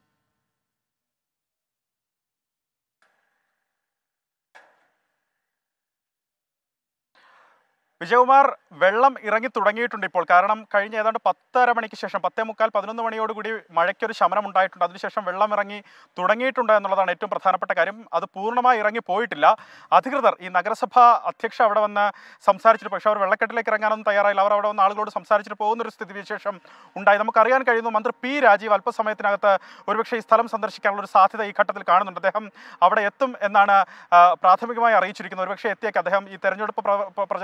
വിജയകുമാർ വെള്ളം ഇറങ്ങി തുടങ്ങിയിട്ടുണ്ട് ഇപ്പോൾ കാരണം കഴിഞ്ഞ ഏതാണ്ട് പത്തര മണിക്ക് ശേഷം പത്തേ മുക്കാൽ പതിനൊന്ന് മണിയോടുകൂടി മഴയ്ക്കൊരു ശമനം ഉണ്ടായിട്ടുണ്ട് അതിനുശേഷം വെള്ളം ഇറങ്ങി തുടങ്ങിയിട്ടുണ്ട് എന്നുള്ളതാണ് ഏറ്റവും പ്രധാനപ്പെട്ട കാര്യം അത് പൂർണ്ണമായി ഇറങ്ങി പോയിട്ടില്ല അധികൃതർ ഈ നഗരസഭ അധ്യക്ഷ അവിടെ വന്ന് സംസാരിച്ചിട്ട് പക്ഷേ അവർ വെള്ളക്കെട്ടിലേക്ക് ഇറങ്ങാനൊന്നും തയ്യാറായില്ല അവർ അവിടെ വന്ന് ആളുകളോട് സംസാരിച്ചിട്ട് പോകുന്ന ഒരു സ്ഥിതിവിശേഷം ഉണ്ടായി നമുക്കറിയാൻ കഴിയുന്നു മന്ത്രി പി രാജീവ് അല്പസമയത്തിനകത്ത് ഒരുപക്ഷേ ഈ സ്ഥലം സന്ദർശിക്കാനുള്ള ഒരു സാധ്യത ഈ ഘട്ടത്തിൽ കാണുന്നുണ്ട് അദ്ദേഹം അവിടെ എത്തും എന്നാണ് ആ, പ്രാഥമികമായി അറിയിച്ചിരിക്കുന്നത് ഒരുപക്ഷേ എത്തിയേക്ക് അദ്ദേഹം ഈ തെരഞ്ഞെടുപ്പ് പ്ര- പ്ര- പ്രചരണത്തിന്റെ തിരക്കിൽ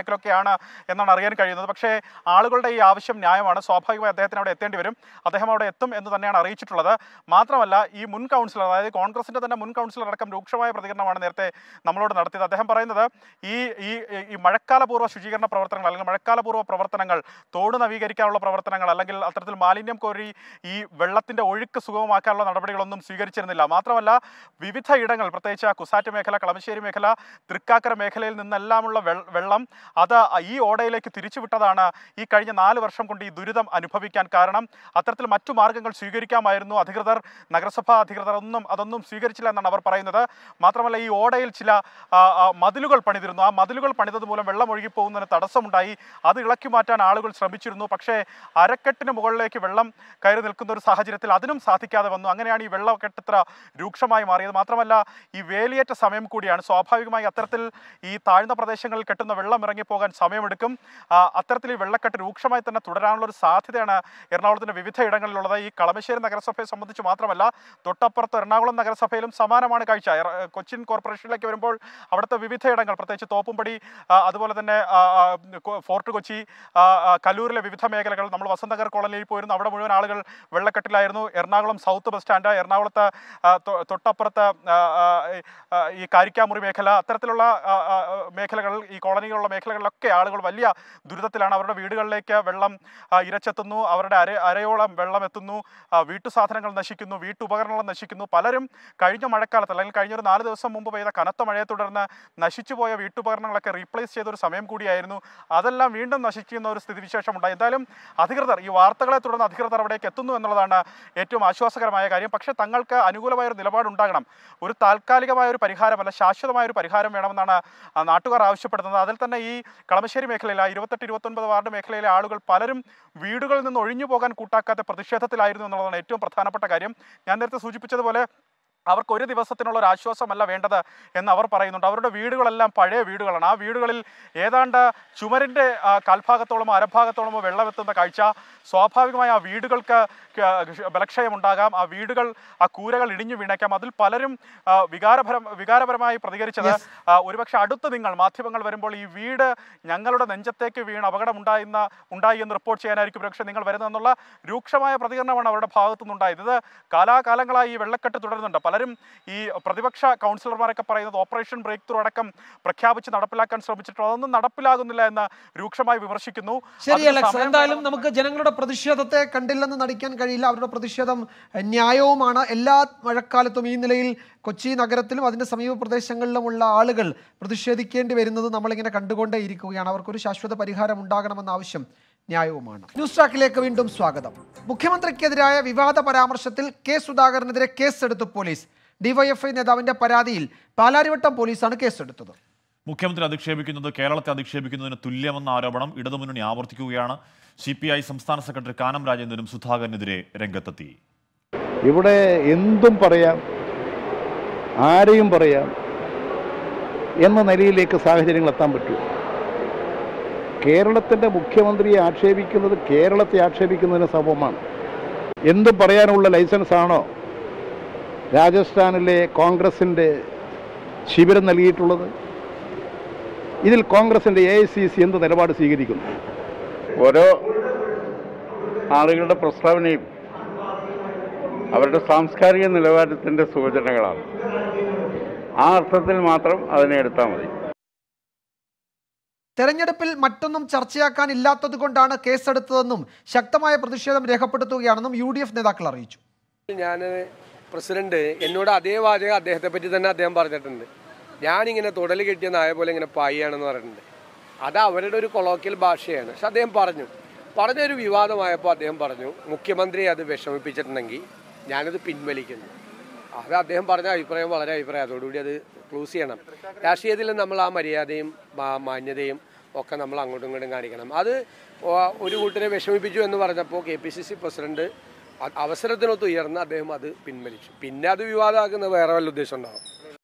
കണക്കിലൊക്കെയാണ് എന്നാണ് അറിയാൻ കഴിയുന്നത് പക്ഷേ ആളുകളുടെ ഈ ആവശ്യം ന്യായമാണ് സ്വാഭാവികമായി അദ്ദേഹത്തിന് അവിടെ എത്തേണ്ടി വരും അദ്ദേഹം അവിടെ എത്തും എന്ന് തന്നെയാണ് അറിയിച്ചിട്ടുള്ളത് മാത്രമല്ല ഈ മുൻ കൗൺസിലർ അതായത് കോൺഗ്രസിന്റെ തന്നെ മുൻ കൗൺസിലർ അടക്കം രൂക്ഷമായ പ്രതികരണമാണ് നേരത്തെ നമ്മളോട് നടത്തിയത് അദ്ദേഹം പറയുന്നത് ഈ ഈ ഈ മഴക്കാലപൂർവ്വ ശുചീകരണ പ്രവർത്തനങ്ങൾ അല്ലെങ്കിൽ മഴക്കാലപൂർവ്വ പ്രവർത്തനങ്ങൾ തോട് നവീകരിക്കാനുള്ള പ്രവർത്തനങ്ങൾ അല്ലെങ്കിൽ അത്തരത്തിൽ മാലിന്യം കോരി ഈ വെള്ളത്തിന്റെ ഒഴുക്ക് സുഗമമാക്കാനുള്ള നടപടികളൊന്നും സ്വീകരിച്ചിരുന്നില്ല മാത്രമല്ല വിവിധ ഇടങ്ങൾ പ്രത്യേകിച്ച് ആ കുസാറ്റ് മേഖല കളമശ്ശേരി മേഖല തൃക്കാക്കര മേഖലയിൽ നിന്നെല്ലാമുള്ള വെൾ- വെള്ളം അത് ഈ ഓടയിലേക്ക് തിരിച്ചുവിട്ടതാണ് ഈ കഴിഞ്ഞ നാല് വർഷം കൊണ്ട് ഈ ദുരിതം അനുഭവിക്കാൻ കാരണം അത്തരത്തിൽ മറ്റു മാർഗങ്ങൾ സ്വീകരിക്കാമായിരുന്നു അധികൃതർ നഗരസഭാ അധികൃതർ ഒന്നും അതൊന്നും സ്വീകരിച്ചില്ല എന്നാണ് അവർ പറയുന്നത് മാത്രമല്ല ഈ ഓടയിൽ ചില ആ, ആ, മതിലുകൾ പണിതിരുന്നു ആ മതിലുകൾ പണിതത് മൂലം വെള്ളം ഒഴുകി പോകുന്നതിന് തടസ്സമുണ്ടായി അത് ഇളക്കി മാറ്റാൻ ആളുകൾ ശ്രമിച്ചിരുന്നു പക്ഷേ അരക്കെട്ടിന് മുകളിലേക്ക് വെള്ളം കയറി നിൽക്കുന്ന ഒരു സാഹചര്യത്തിൽ അതിനും സാധിക്കാതെ വന്നു അങ്ങനെയാണ് ഈ വെള്ളക്കെട്ട് ഇത്ര രൂക്ഷമായി മാറിയത് മാത്രമല്ല ഈ വേലിയേറ്റ സമയം കൂടിയാണ് സ്വാഭാവികമായി അത്തരത്തിൽ ഈ താഴ്ന്ന പ്രദേശങ്ങളിൽ കെട്ടുന്ന വെള്ളം ഇറങ്ങിപ്പോകാൻ സമയമെടുക്കും ആ, അത്തരത്തിൽ ഈ വെള്ളക്കെട്ട് രൂക്ഷമായി തന്നെ തുടരാനുള്ള ഒരു സാധ്യതയാണ് എറണാകുളത്തിന്റെ വിവിധ ഇടങ്ങളിലുള്ളത് ഈ കളമശ്ശേരി നഗരസഭയെ സംബന്ധിച്ച് മാത്രമല്ല തൊട്ടപ്പുറത്ത് എറണാകുളം നഗരസഭയിലും സമാനമാണ് കാഴ്ച എറ- കൊച്ചിൻ കോർപ്പറേഷനിലേക്ക് വരുമ്പോൾ അവിടുത്തെ വിവിധ ഇടങ്ങൾ പ്രത്യേകിച്ച് തോപ്പുംപടി ആ, അതുപോലെ തന്നെ ആ, ആ, കൊ- ഫോർട്ട് കൊച്ചി ആ, ആ, കല്ലൂരിലെ വിവിധ മേഖലകൾ നമ്മൾ വസന്തനഗർ കോളനിയിൽ പോയിരുന്നു അവിടെ മുഴുവൻ ആളുകൾ വെള്ളക്കെട്ടിലായിരുന്നു എറണാകുളം സൗത്ത് ബസ് സ്റ്റാൻഡ് എറണാകുളത്ത് ആ, തൊ- തൊട്ടപ്പുറത്ത് ആ, ആ, ഈ- ആ, ഈ കാരിക്കാമുറി മേഖല അത്തരത്തിലുള്ള ആ, ആ, മേഖലകൾ ഈ കോളനികളുള്ള മേഖലകളിലൊക്കെ ആളുകൾ വലിയ ദുരിതത്തിലാണ് അവരുടെ വീടുകളിലേക്ക് വെള്ളം ആ, ഇരച്ചെത്തുന്നു അവരുടെ അര അരയോളം വെള്ളം എത്തുന്നു ആ, വീട്ടു സാധനങ്ങൾ നശിക്കുന്നു വീട്ടുപകരണങ്ങൾ നശിക്കുന്നു പലരും കഴിഞ്ഞ മഴക്കാലത്ത് അല്ലെങ്കിൽ കഴിഞ്ഞ ഒരു നാല് ദിവസം മുമ്പ് പെയ്ത കനത്ത മഴയെ തുടർന്ന് നശിച്ചുപോയ വീട്ടുപകരണങ്ങളൊക്കെ റീപ്ലേസ് ചെയ്ത ഒരു സമയം കൂടിയായിരുന്നു അതെല്ലാം വീണ്ടും നശിക്കുന്ന ഒരു സ്ഥിതിവിശേഷം ഉണ്ടായി എന്തായാലും അധികൃതർ ഈ വാർത്തകളെ തുടർന്ന് അധികൃതർ അവിടേക്ക് എത്തുന്നു എന്നുള്ളതാണ് ഏറ്റവും ആശ്വാസകരമായ കാര്യം പക്ഷേ തങ്ങൾക്ക് അനുകൂലമായ ഒരു നിലപാടുണ്ടാകണം ഒരു താൽക്കാലികമായ ഒരു പരിഹാരമല്ല ശാശ്വതമായ ഒരു പരിഹാരം വേണമെന്നാണ് ആ, നാട്ടുകാർ ആവശ്യപ്പെടുന്നത് അതിൽ തന്നെ ഈ കളമശ്ശേരി മേഖലയിൽ ആ ഇരുപത്തെട്ട് ഇരുപത്തൊൻപത് വാർഡ് മേഖലയിലെ ആളുകൾ പലരും വീടുകളിൽ നിന്ന് ഒഴിഞ്ഞു പോകാൻ കൂട്ടാക്കാത്ത പ്രതിഷേധത്തിലായിരുന്നു എന്നുള്ളതാണ് ഏറ്റവും പ്രധാനപ്പെട്ട കാര്യം ഞാൻ നേരത്തെ സൂചിപ്പിച്ചതുപോലെ അവർക്ക് ഒരു ദിവസത്തിനുള്ള ഒരു ആശ്വാസമല്ല വേണ്ടത് എന്ന് അവർ പറയുന്നുണ്ട് അവരുടെ വീടുകളെല്ലാം പഴയ വീടുകളാണ് ആ വീടുകളിൽ ഏതാണ്ട് ചുമരിൻ്റെ ആ, കാൽഭാഗത്തോളമോ അരഭാഗത്തോളമോ വെള്ളമെത്തുന്ന കാഴ്ച സ്വാഭാവികമായി ആ വീടുകൾക്ക് ക- ബലക്ഷയമുണ്ടാകാം ആ വീടുകൾ ആ കൂരകൾ ഇടിഞ്ഞു വീണേക്കാം അതിൽ പലരും ആ, വികാരപരം വികാരപരമായി പ്രതികരിച്ചത് ആ, ഒരുപക്ഷെ അടുത്ത് നിങ്ങൾ മാധ്യമങ്ങൾ വരുമ്പോൾ ഈ വീട് ഞങ്ങളുടെ നെഞ്ചത്തേക്ക് വീണ് അപകടം ഉണ്ടായിരുന്ന ഉണ്ടായി എന്ന് റിപ്പോർട്ട് ചെയ്യാനായിരിക്കും ഒരുപക്ഷെ നിങ്ങൾ വരുന്നതെന്നുള്ള രൂക്ഷമായ പ്രതികരണമാണ് അവരുടെ ഭാഗത്തു നിന്നുണ്ടായത് ഇത് കാലാകാലങ്ങളായി ഈ വെള്ളക്കെട്ട് തുടരുന്നുണ്ട് പലരും ഈ പ്രതിപക്ഷ കൗൺസിലർമാരൊക്കെ പറയുന്നത് ഓപ്പറേഷൻ ബ്രേക്ക് ത്രൂ അടക്കം പ്രഖ്യാപിച്ച് നടപ്പിലാക്കാൻ ശ്രമിച്ചിട്ടും അതൊന്നും നടപ്പിലാകുന്നില്ല എന്ന് രൂക്ഷമായി വിമർശിക്കുന്നു ശരി അതിന് അലക്സ് സമയം എന്തായാലും നമുക്ക് ജനങ്ങളുടെ പ്രതിഷേധത്തെ കണ്ടില്ലെന്ന് നടിക്കാൻ കഴിയില്ല അവരുടെ പ്രതിഷേധം എഹ്, ന്യായവുമാണ് എല്ലാ മഴക്കാലത്തും ഈ നിലയിൽ കൊച്ചി നഗരത്തിലും അതിൻ്റെ സമീപ പ്രദേശങ്ങളിലുമുള്ള ആളുകൾ പ്രതിഷേധിക്കേണ്ടി വരുന്നത് നമ്മളിങ്ങനെ കണ്ടുകൊണ്ടേ ഇരിക്കുകയാണ് അവർക്കൊരു ശാശ്വത പരിഹാരം ഉണ്ടാകണമെന്ന ആവശ്യം ന്യായവുമാണ് ന്യൂസ് ട്രാക്കിലേക്ക് വീണ്ടും സ്വാഗതം മുഖ്യമന്ത്രിക്കെതിരായ വിവാദ പരാമർശത്തിൽ കെ സുധാകരനെതിരെ കേസെടുത്തു പോലീസ് ഡിവൈഎഫ്ഐ നേതാവിന്റെ പരാതിയിൽ പാലാരിവട്ടം പോലീസാണ് കേസെടുത്തത് മുഖ്യമന്ത്രി അധിക്ഷേപിക്കുന്നത് കേരളത്തെ അധിക്ഷേപിക്കുന്നതിന് തുല്യമെന്ന ആരോപണം ഇടതുമുന്നണി ആവർത്തിക്കുകയാണ് സി പി ഐ സംസ്ഥാന സെക്രട്ടറി കാനം രാജേന്ദ്രനും സുധാകരനെതിരെ രംഗത്തെത്തി ഇവിടെ എന്തും പറയാം ആരെയും പറയാം എന്ന നിലയിലേക്ക് സാഹചര്യങ്ങൾ എത്താൻ പറ്റും കേരളത്തിൻ്റെ മുഖ്യമന്ത്രിയെ ആക്ഷേപിക്കുന്നത് കേരളത്തെ ആക്ഷേപിക്കുന്നതിന് സമമാണ് എന്തും പറയാനുള്ള ലൈസൻസ് ആണോ രാജസ്ഥാനിലെ കോൺഗ്രസിൻ്റെ ശിബിരം നൽകിയിട്ടുള്ളത് ഇതിൽ കോൺഗ്രസിൻ്റെ എ ഐ സി സി എന്ത് നിലപാട് സ്വീകരിക്കുന്നു ഓരോ ആളുകളുടെ പ്രസ്താവനയും അവരുടെ സാംസ്കാരിക നിലവാരത്തിൻ്റെ സൂചനകളാണ് ആ അർത്ഥത്തിൽ മാത്രം അതിനെ എടുത്താൽ മതി തെരഞ്ഞെടുപ്പിൽ മറ്റൊന്നും ചർച്ചയാക്കാനില്ലാത്തത് കൊണ്ടാണ് കേസെടുത്തതെന്നും ശക്തമായ പ്രതിഷേധം രേഖപ്പെടുത്തുകയാണെന്നും യു ഡി എഫ് നേതാക്കൾ അറിയിച്ചു ഞാൻ പ്രസിഡന്റ് എന്നോട് അതേ വാചകം അദ്ദേഹത്തെ പറ്റി തന്നെ അദ്ദേഹം പറഞ്ഞിട്ടുണ്ട് ഞാനിങ്ങനെ തുടൽ കെട്ടിയ നായ പോലെ ഇങ്ങനെ പായിയാണെന്ന് പറഞ്ഞിട്ടുണ്ട് അത് അവരുടെ ഒരു കൊളോക്കിയൽ ഭാഷയാണ് പക്ഷെ അദ്ദേഹം പറഞ്ഞു പറഞ്ഞൊരു വിവാദമായപ്പോൾ അദ്ദേഹം പറഞ്ഞു മുഖ്യമന്ത്രി അത് വിഷമിപ്പിച്ചിട്ടുണ്ടെങ്കിൽ ഞാനത് പിൻവലിക്കുന്നു അത് അദ്ദേഹം പറഞ്ഞ അഭിപ്രായം വളരെ അഭിപ്രായം അതോടുകൂടി അത് ക്ലൂസ് ചെയ്യണം രാഷ്ട്രീയത്തിൽ നമ്മൾ ആ മര്യാദയും മാ- മാന്യതയും ഒക്കെ നമ്മൾ അങ്ങോട്ടും ഇങ്ങോട്ടും കാണിക്കണം അത് ഒ- ഒരു കൂട്ടരെ വിഷമിപ്പിച്ചു എന്ന് പറഞ്ഞപ്പോൾ K P C C president അ- അവസരത്തിനൊത്ത് ഉയർന്ന് അദ്ദേഹം അത് പിൻവലിച്ചു പിന്നെ അത് വിവാദമാക്കുന്ന വേറെ വല്ല ഉദ്ദേശം ഉണ്ടാവും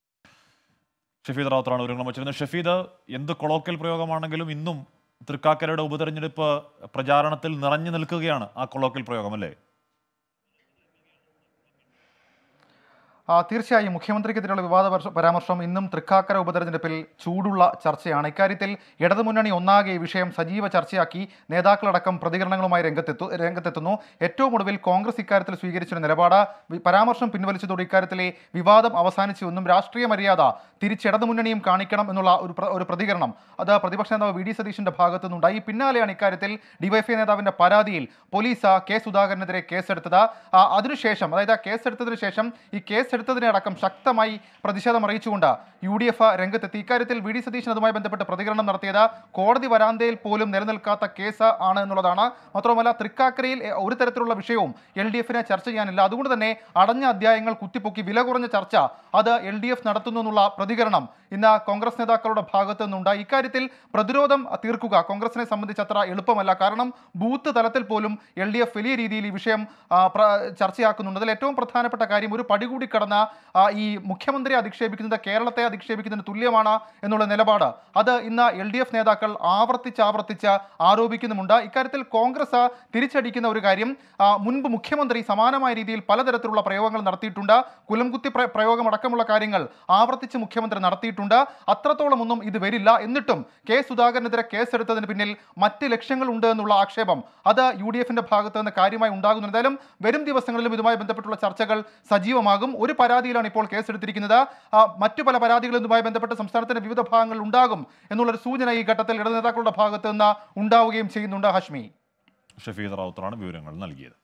ഷഫീദ് റാവുത്തറാണ് വിവരങ്ങൾ വച്ചിരുന്നത് ഷഫീദ് എന്ത് കൊളോക്കൽ പ്രയോഗമാണെങ്കിലും ഇന്നും തൃക്കാക്കരയുടെ ഉപതെരഞ്ഞെടുപ്പ് പ്രചാരണത്തിൽ നിറഞ്ഞു നിൽക്കുകയാണ് ആ കൊളോക്കൽ പ്രയോഗം അല്ലേ ആ, തീർച്ചയായും മുഖ്യമന്ത്രിക്കെതിരെയുള്ള വിവാദ പരസ- പരാമർശം ഇന്നും തൃക്കാക്കര ഉപതെരഞ്ഞെടുപ്പിൽ ചൂടുള്ള ചർച്ചയാണ് ഇക്കാര്യത്തിൽ ഇടതുമുന്നണി ഒന്നാകെ ഈ വിഷയം സജീവ ചർച്ചയാക്കി നേതാക്കളടക്കം പ്രതികരണങ്ങളുമായി രംഗത്തെത്തു രംഗത്തെത്തുന്നു ഏറ്റവും ഒടുവിൽ കോൺഗ്രസ് ഇക്കാര്യത്തിൽ സ്വീകരിച്ചൊരു നിലപാട് വി- പരാമർശം പിൻവലിച്ചതോടെ ഇക്കാര്യത്തിലെ വിവാദം അവസാനിച്ചു എന്നും രാഷ്ട്രീയ മര്യാദ തിരിച്ച് ഇടതുമുന്നണിയും കാണിക്കണം എന്നുള്ള ഒരു പ്ര- ഒരു പ്രതികരണം അത് പ്രതിപക്ഷ നേതാവ് വി ഡി സതീഷിന്റെ ഭാഗത്തു നിന്നുണ്ടായി പിന്നാലെയാണ് ഇക്കാര്യത്തിൽ ഡിവൈഎഫ്ഐ നേതാവിന്റെ പരാതിയിൽ പോലീസ് കെ സുധാകരനെതിരെ കേസെടുത്തത് ആ, അതിനുശേഷം അതായത് ആ കേസെടുത്തതിന് ശേഷം ഈ കേസെടുത്തതിനെ അടക്കം ശക്തമായി പ്രതിഷേധം അറിയിച്ചുകൊണ്ട് യു ഡി എഫ് രംഗത്തെത്തി ഇക്കാര്യത്തിൽ വി ഡി സതീശൻ അതുമായി ബന്ധപ്പെട്ട് പ്രതികരണം നടത്തിയത് കോടതി വരാന്തയിൽ പോലും നിലനിൽക്കാത്ത കേസ് ആണ് എന്നുള്ളതാണ് മാത്രമല്ല തൃക്കാക്കരയിൽ എ, ഒരു തരത്തിലുള്ള വിഷയവും എൽ ഡി എഫിനെ ചർച്ച ചെയ്യാനില്ല അതുകൊണ്ട് തന്നെ അടഞ്ഞ അധ്യായങ്ങൾ കുത്തിപ്പൊക്കി വില കുറഞ്ഞ ചർച്ച അത് എൽ ഡി എഫ് നടത്തുന്നു എന്നുള്ള പ്രതികരണം ഇന്ന് കോൺഗ്രസ് നേതാക്കളുടെ ഭാഗത്തു നിന്നുണ്ട് ഇക്കാര്യത്തിൽ പ്രതിരോധം തീർക്കുക കോൺഗ്രസിനെ സംബന്ധിച്ച് അത്ര എളുപ്പമല്ല കാരണം ബൂത്ത് തലത്തിൽ പോലും എൽ ഡി എഫ് വലിയ രീതിയിൽ ഈ വിഷയം ആ, പ്ര- ചർച്ചയാക്കുന്നുണ്ട് അതിൽ ഏറ്റവും പ്രധാനപ്പെട്ട കാര്യം ഒരു പടി കൂടി കടന്ന ആ, ഈ മുഖ്യമന്ത്രിയെ അധിക്ഷേപിക്കുന്നത് കേരളത്തെ അധിക്ഷേപിക്കുന്നതിന് തുല്യമാണ് എന്നുള്ള നിലപാട് അത് ഇന്ന് എൽ ഡി എഫ് നേതാക്കൾ ആവർത്തിച്ച് ആവർത്തിച്ച് ആരോപിക്കുന്നുമുണ്ട് ഇക്കാര്യത്തിൽ കോൺഗ്രസ് തിരിച്ചടിക്കുന്ന ഒരു കാര്യം ആ, മുൻപ് മുഖ്യമന്ത്രി സമാനമായ രീതിയിൽ പലതരത്തിലുള്ള പ്രയോഗങ്ങൾ നടത്തിയിട്ടുണ്ട് കുലംകുത്തി പ്ര- പ്രയോഗം അടക്കമുള്ള കാര്യങ്ങൾ ആവർത്തിച്ച് മുഖ്യമന്ത്രി നടത്തിയിട്ടുണ്ട് അത്രത്തോളം ഒന്നും ഇത് വരില്ല എന്നിട്ടും കെ സുധാകരനെതിരെ കേസെടുത്തതിന് പിന്നിൽ മറ്റ് ലക്ഷ്യങ്ങളുണ്ട് എന്നുള്ള ആക്ഷേപം അത് യു ഡി എഫിന്റെ ഭാഗത്ത് നിന്ന് കാര്യമായി ഉണ്ടാകുന്നു എന്തായാലും വരും ദിവസങ്ങളിലും ഇതുമായി ബന്ധപ്പെട്ടുള്ള ചർച്ചകൾ സജീവമാകും ഒരു പരാതിയിലാണ് ഇപ്പോൾ കേസെടുത്തിരിക്കുന്നത് ആ, മറ്റു പല പരാതികളും ഇതുമായി ബന്ധപ്പെട്ട് സംസ്ഥാനത്തിന്റെ വിവിധ ഭാഗങ്ങളിൽ ഉണ്ടാകും എന്നുള്ളൊരു സൂചന ഈ ഘട്ടത്തിൽ ഇടതു നേതാക്കളുടെ ഭാഗത്ത് നിന്ന് ഉണ്ടാവുകയും ചെയ്യുന്നുണ്ട് ഹാഷ്മി ഷഫീദ് റാവുത്തറാണ് വിവരങ്ങൾ നൽകിയത്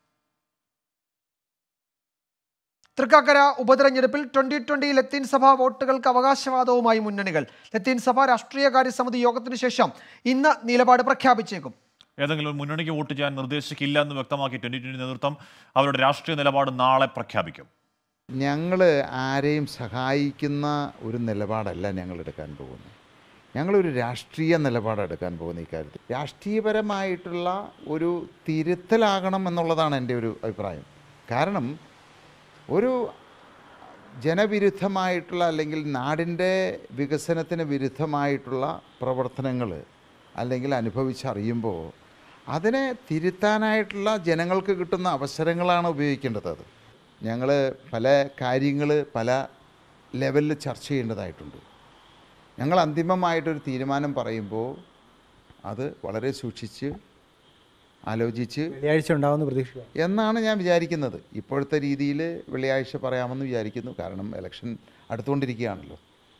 തൃക്കാക്കര ഉപതെരഞ്ഞെടുപ്പിൽ ട്വന്റി ട്വന്റി ലത്തീൻ സഭ വോട്ടുകൾക്ക് അവകാശവാദവുമായി മുന്നണികൾ ലത്തീൻ സഭ രാഷ്ട്രീയകാര്യ സമിതി യോഗത്തിനു ശേഷം ഇന്ന് നിലപാട് പ്രഖ്യാപിച്ചേക്കും ഏതെങ്കിലും ഒരു മുന്നണിക്ക് വോട്ട് ചെയ്യാൻ നിർദ്ദേശിക്കില്ല എന്ന് വ്യക്തമാക്കി ട്വന്റി ട്വന്റി നേതൃത്വം അവരുടെ രാഷ്ട്രീയ നിലപാട് നാളെ പ്രഖ്യാപിക്കും ഞങ്ങൾ ആരെയും സഹായിക്കുന്ന ഒരു നിലപാടല്ല ഞങ്ങൾ എടുക്കാൻ പോകുന്നത് ഞങ്ങളൊരു രാഷ്ട്രീയ നിലപാട് എടുക്കാൻ പോകുന്ന ഇക്കാര്യത്തിൽ രാഷ്ട്രീയപരമായിട്ടുള്ള ഒരു തിരുത്തലാകണം എന്നുള്ളതാണ് എൻ്റെ ഒരു അഭിപ്രായം കാരണം ഒരു ജനവിരുദ്ധമായിട്ടുള്ള അല്ലെങ്കിൽ നാടിൻ്റെ വികസനത്തിന് വിരുദ്ധമായിട്ടുള്ള പ്രവർത്തനങ്ങൾ അല്ലെങ്കിൽ അനുഭവിച്ചറിയുമ്പോൾ അതിനെ തിരുത്താനായിട്ടുള്ള ജനങ്ങൾക്ക് കിട്ടുന്ന അവസരങ്ങളാണ് ഉപയോഗിക്കേണ്ടത് അത് ഞങ്ങൾ പല കാര്യങ്ങൾ പല ലെവലിൽ ചർച്ച ചെയ്യേണ്ടതായിട്ടുണ്ട് ഞങ്ങൾ അന്തിമമായിട്ടൊരു തീരുമാനം പറയുമ്പോൾ അത് വളരെ സൂക്ഷിച്ച് ആലോചിച്ച് വെള്ളിയാഴ്ച ഉണ്ടാവുമെന്ന് പ്രതീക്ഷിക്കാം എന്നാണ് ഞാൻ വിചാരിക്കുന്നത് ഇപ്പോഴത്തെ രീതിയിൽ വെള്ളിയാഴ്ച പറയാമെന്ന് വിചാരിക്കുന്നു കാരണം ഇലക്ഷൻ അടുത്തുകൊണ്ടിരിക്കുകയാണല്ലോ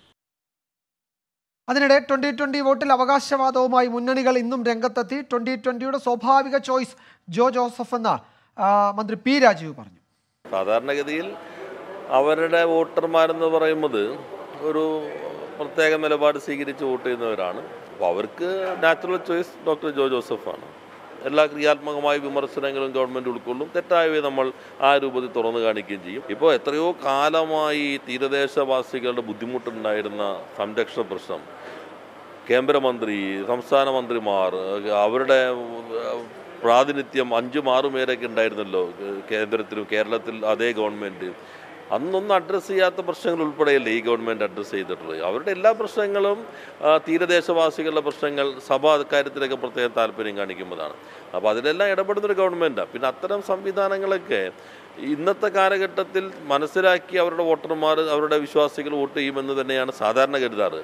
അതിനിടെ ട്വന്റി ട്വന്റി വോട്ടിൽ അവകാശവാദവുമായി മുന്നണികൾ ഇന്നും രംഗത്തെത്തി ട്വന്റി ട്വന്റിയുടെ സ്വാഭാവിക ചോയ്സ് ജോ ജോസഫ് എന്ന ആ, മന്ത്രി പി രാജീവ് പറഞ്ഞു സാധാരണഗതിയിൽ അവരുടെ വോട്ടർമാരെന്ന് പറയുന്നത് ഒരു പ്രത്യേക നിലപാട് സ്വീകരിച്ച് വോട്ട് ചെയ്യുന്നവരാണ് അപ്പോൾ അവർക്ക് നാച്ചുറൽ ചോയ്സ് ഡോക്ടർ ജോ ജോസഫാണ് എല്ലാ ക്രിയാത്മകമായ വിമർശനങ്ങളും ഗവൺമെൻറ് ഉൾക്കൊള്ളും തെറ്റായവയെ നമ്മൾ ആ രൂപത്തിൽ തുറന്നു കാണിക്കുകയും ചെയ്യും ഇപ്പോൾ എത്രയോ കാലമായി തീരദേശവാസികളുടെ ബുദ്ധിമുട്ടുണ്ടായിരുന്ന സംരക്ഷണ പ്രശ്നം കേന്ദ്രമന്ത്രി സംസ്ഥാന മന്ത്രിമാർ അവരുടെ ഏഹ്, പ്രാതിനിധ്യം അഞ്ചും ആറും പേരൊക്കെ ഉണ്ടായിരുന്നല്ലോ ഏഹ്, കേന്ദ്രത്തിലും കേരളത്തിൽ അതേ ഗവൺമെൻറ് അന്നൊന്നും അഡ്രസ്സ് ചെയ്യാത്ത പ്രശ്നങ്ങൾ ഉൾപ്പെടെയല്ലേ ഈ ഗവൺമെൻറ് അഡ്രസ്സ് ചെയ്തിട്ടുള്ളത് അവരുടെ എല്ലാ പ്രശ്നങ്ങളും ആ, തീരദേശവാസികളുടെ പ്രശ്നങ്ങൾ സഭ അക്കാര്യത്തിലൊക്കെ പ്രത്യേകം താല്പര്യം കാണിക്കുമ്പോഴാണ് അപ്പോൾ അതിലെല്ലാം ഇടപെടുന്നൊരു ഗവൺമെൻറ്റാണ് പിന്നെ അത്തരം സംവിധാനങ്ങളൊക്കെ ഇന്നത്തെ കാലഘട്ടത്തിൽ മനസ്സിലാക്കി അവരുടെ വോട്ടർമാർ അവരുടെ വിശ്വാസികൾ വോട്ട് ചെയ്യുമെന്ന് തന്നെയാണ് സാധാരണ കരുതാറ്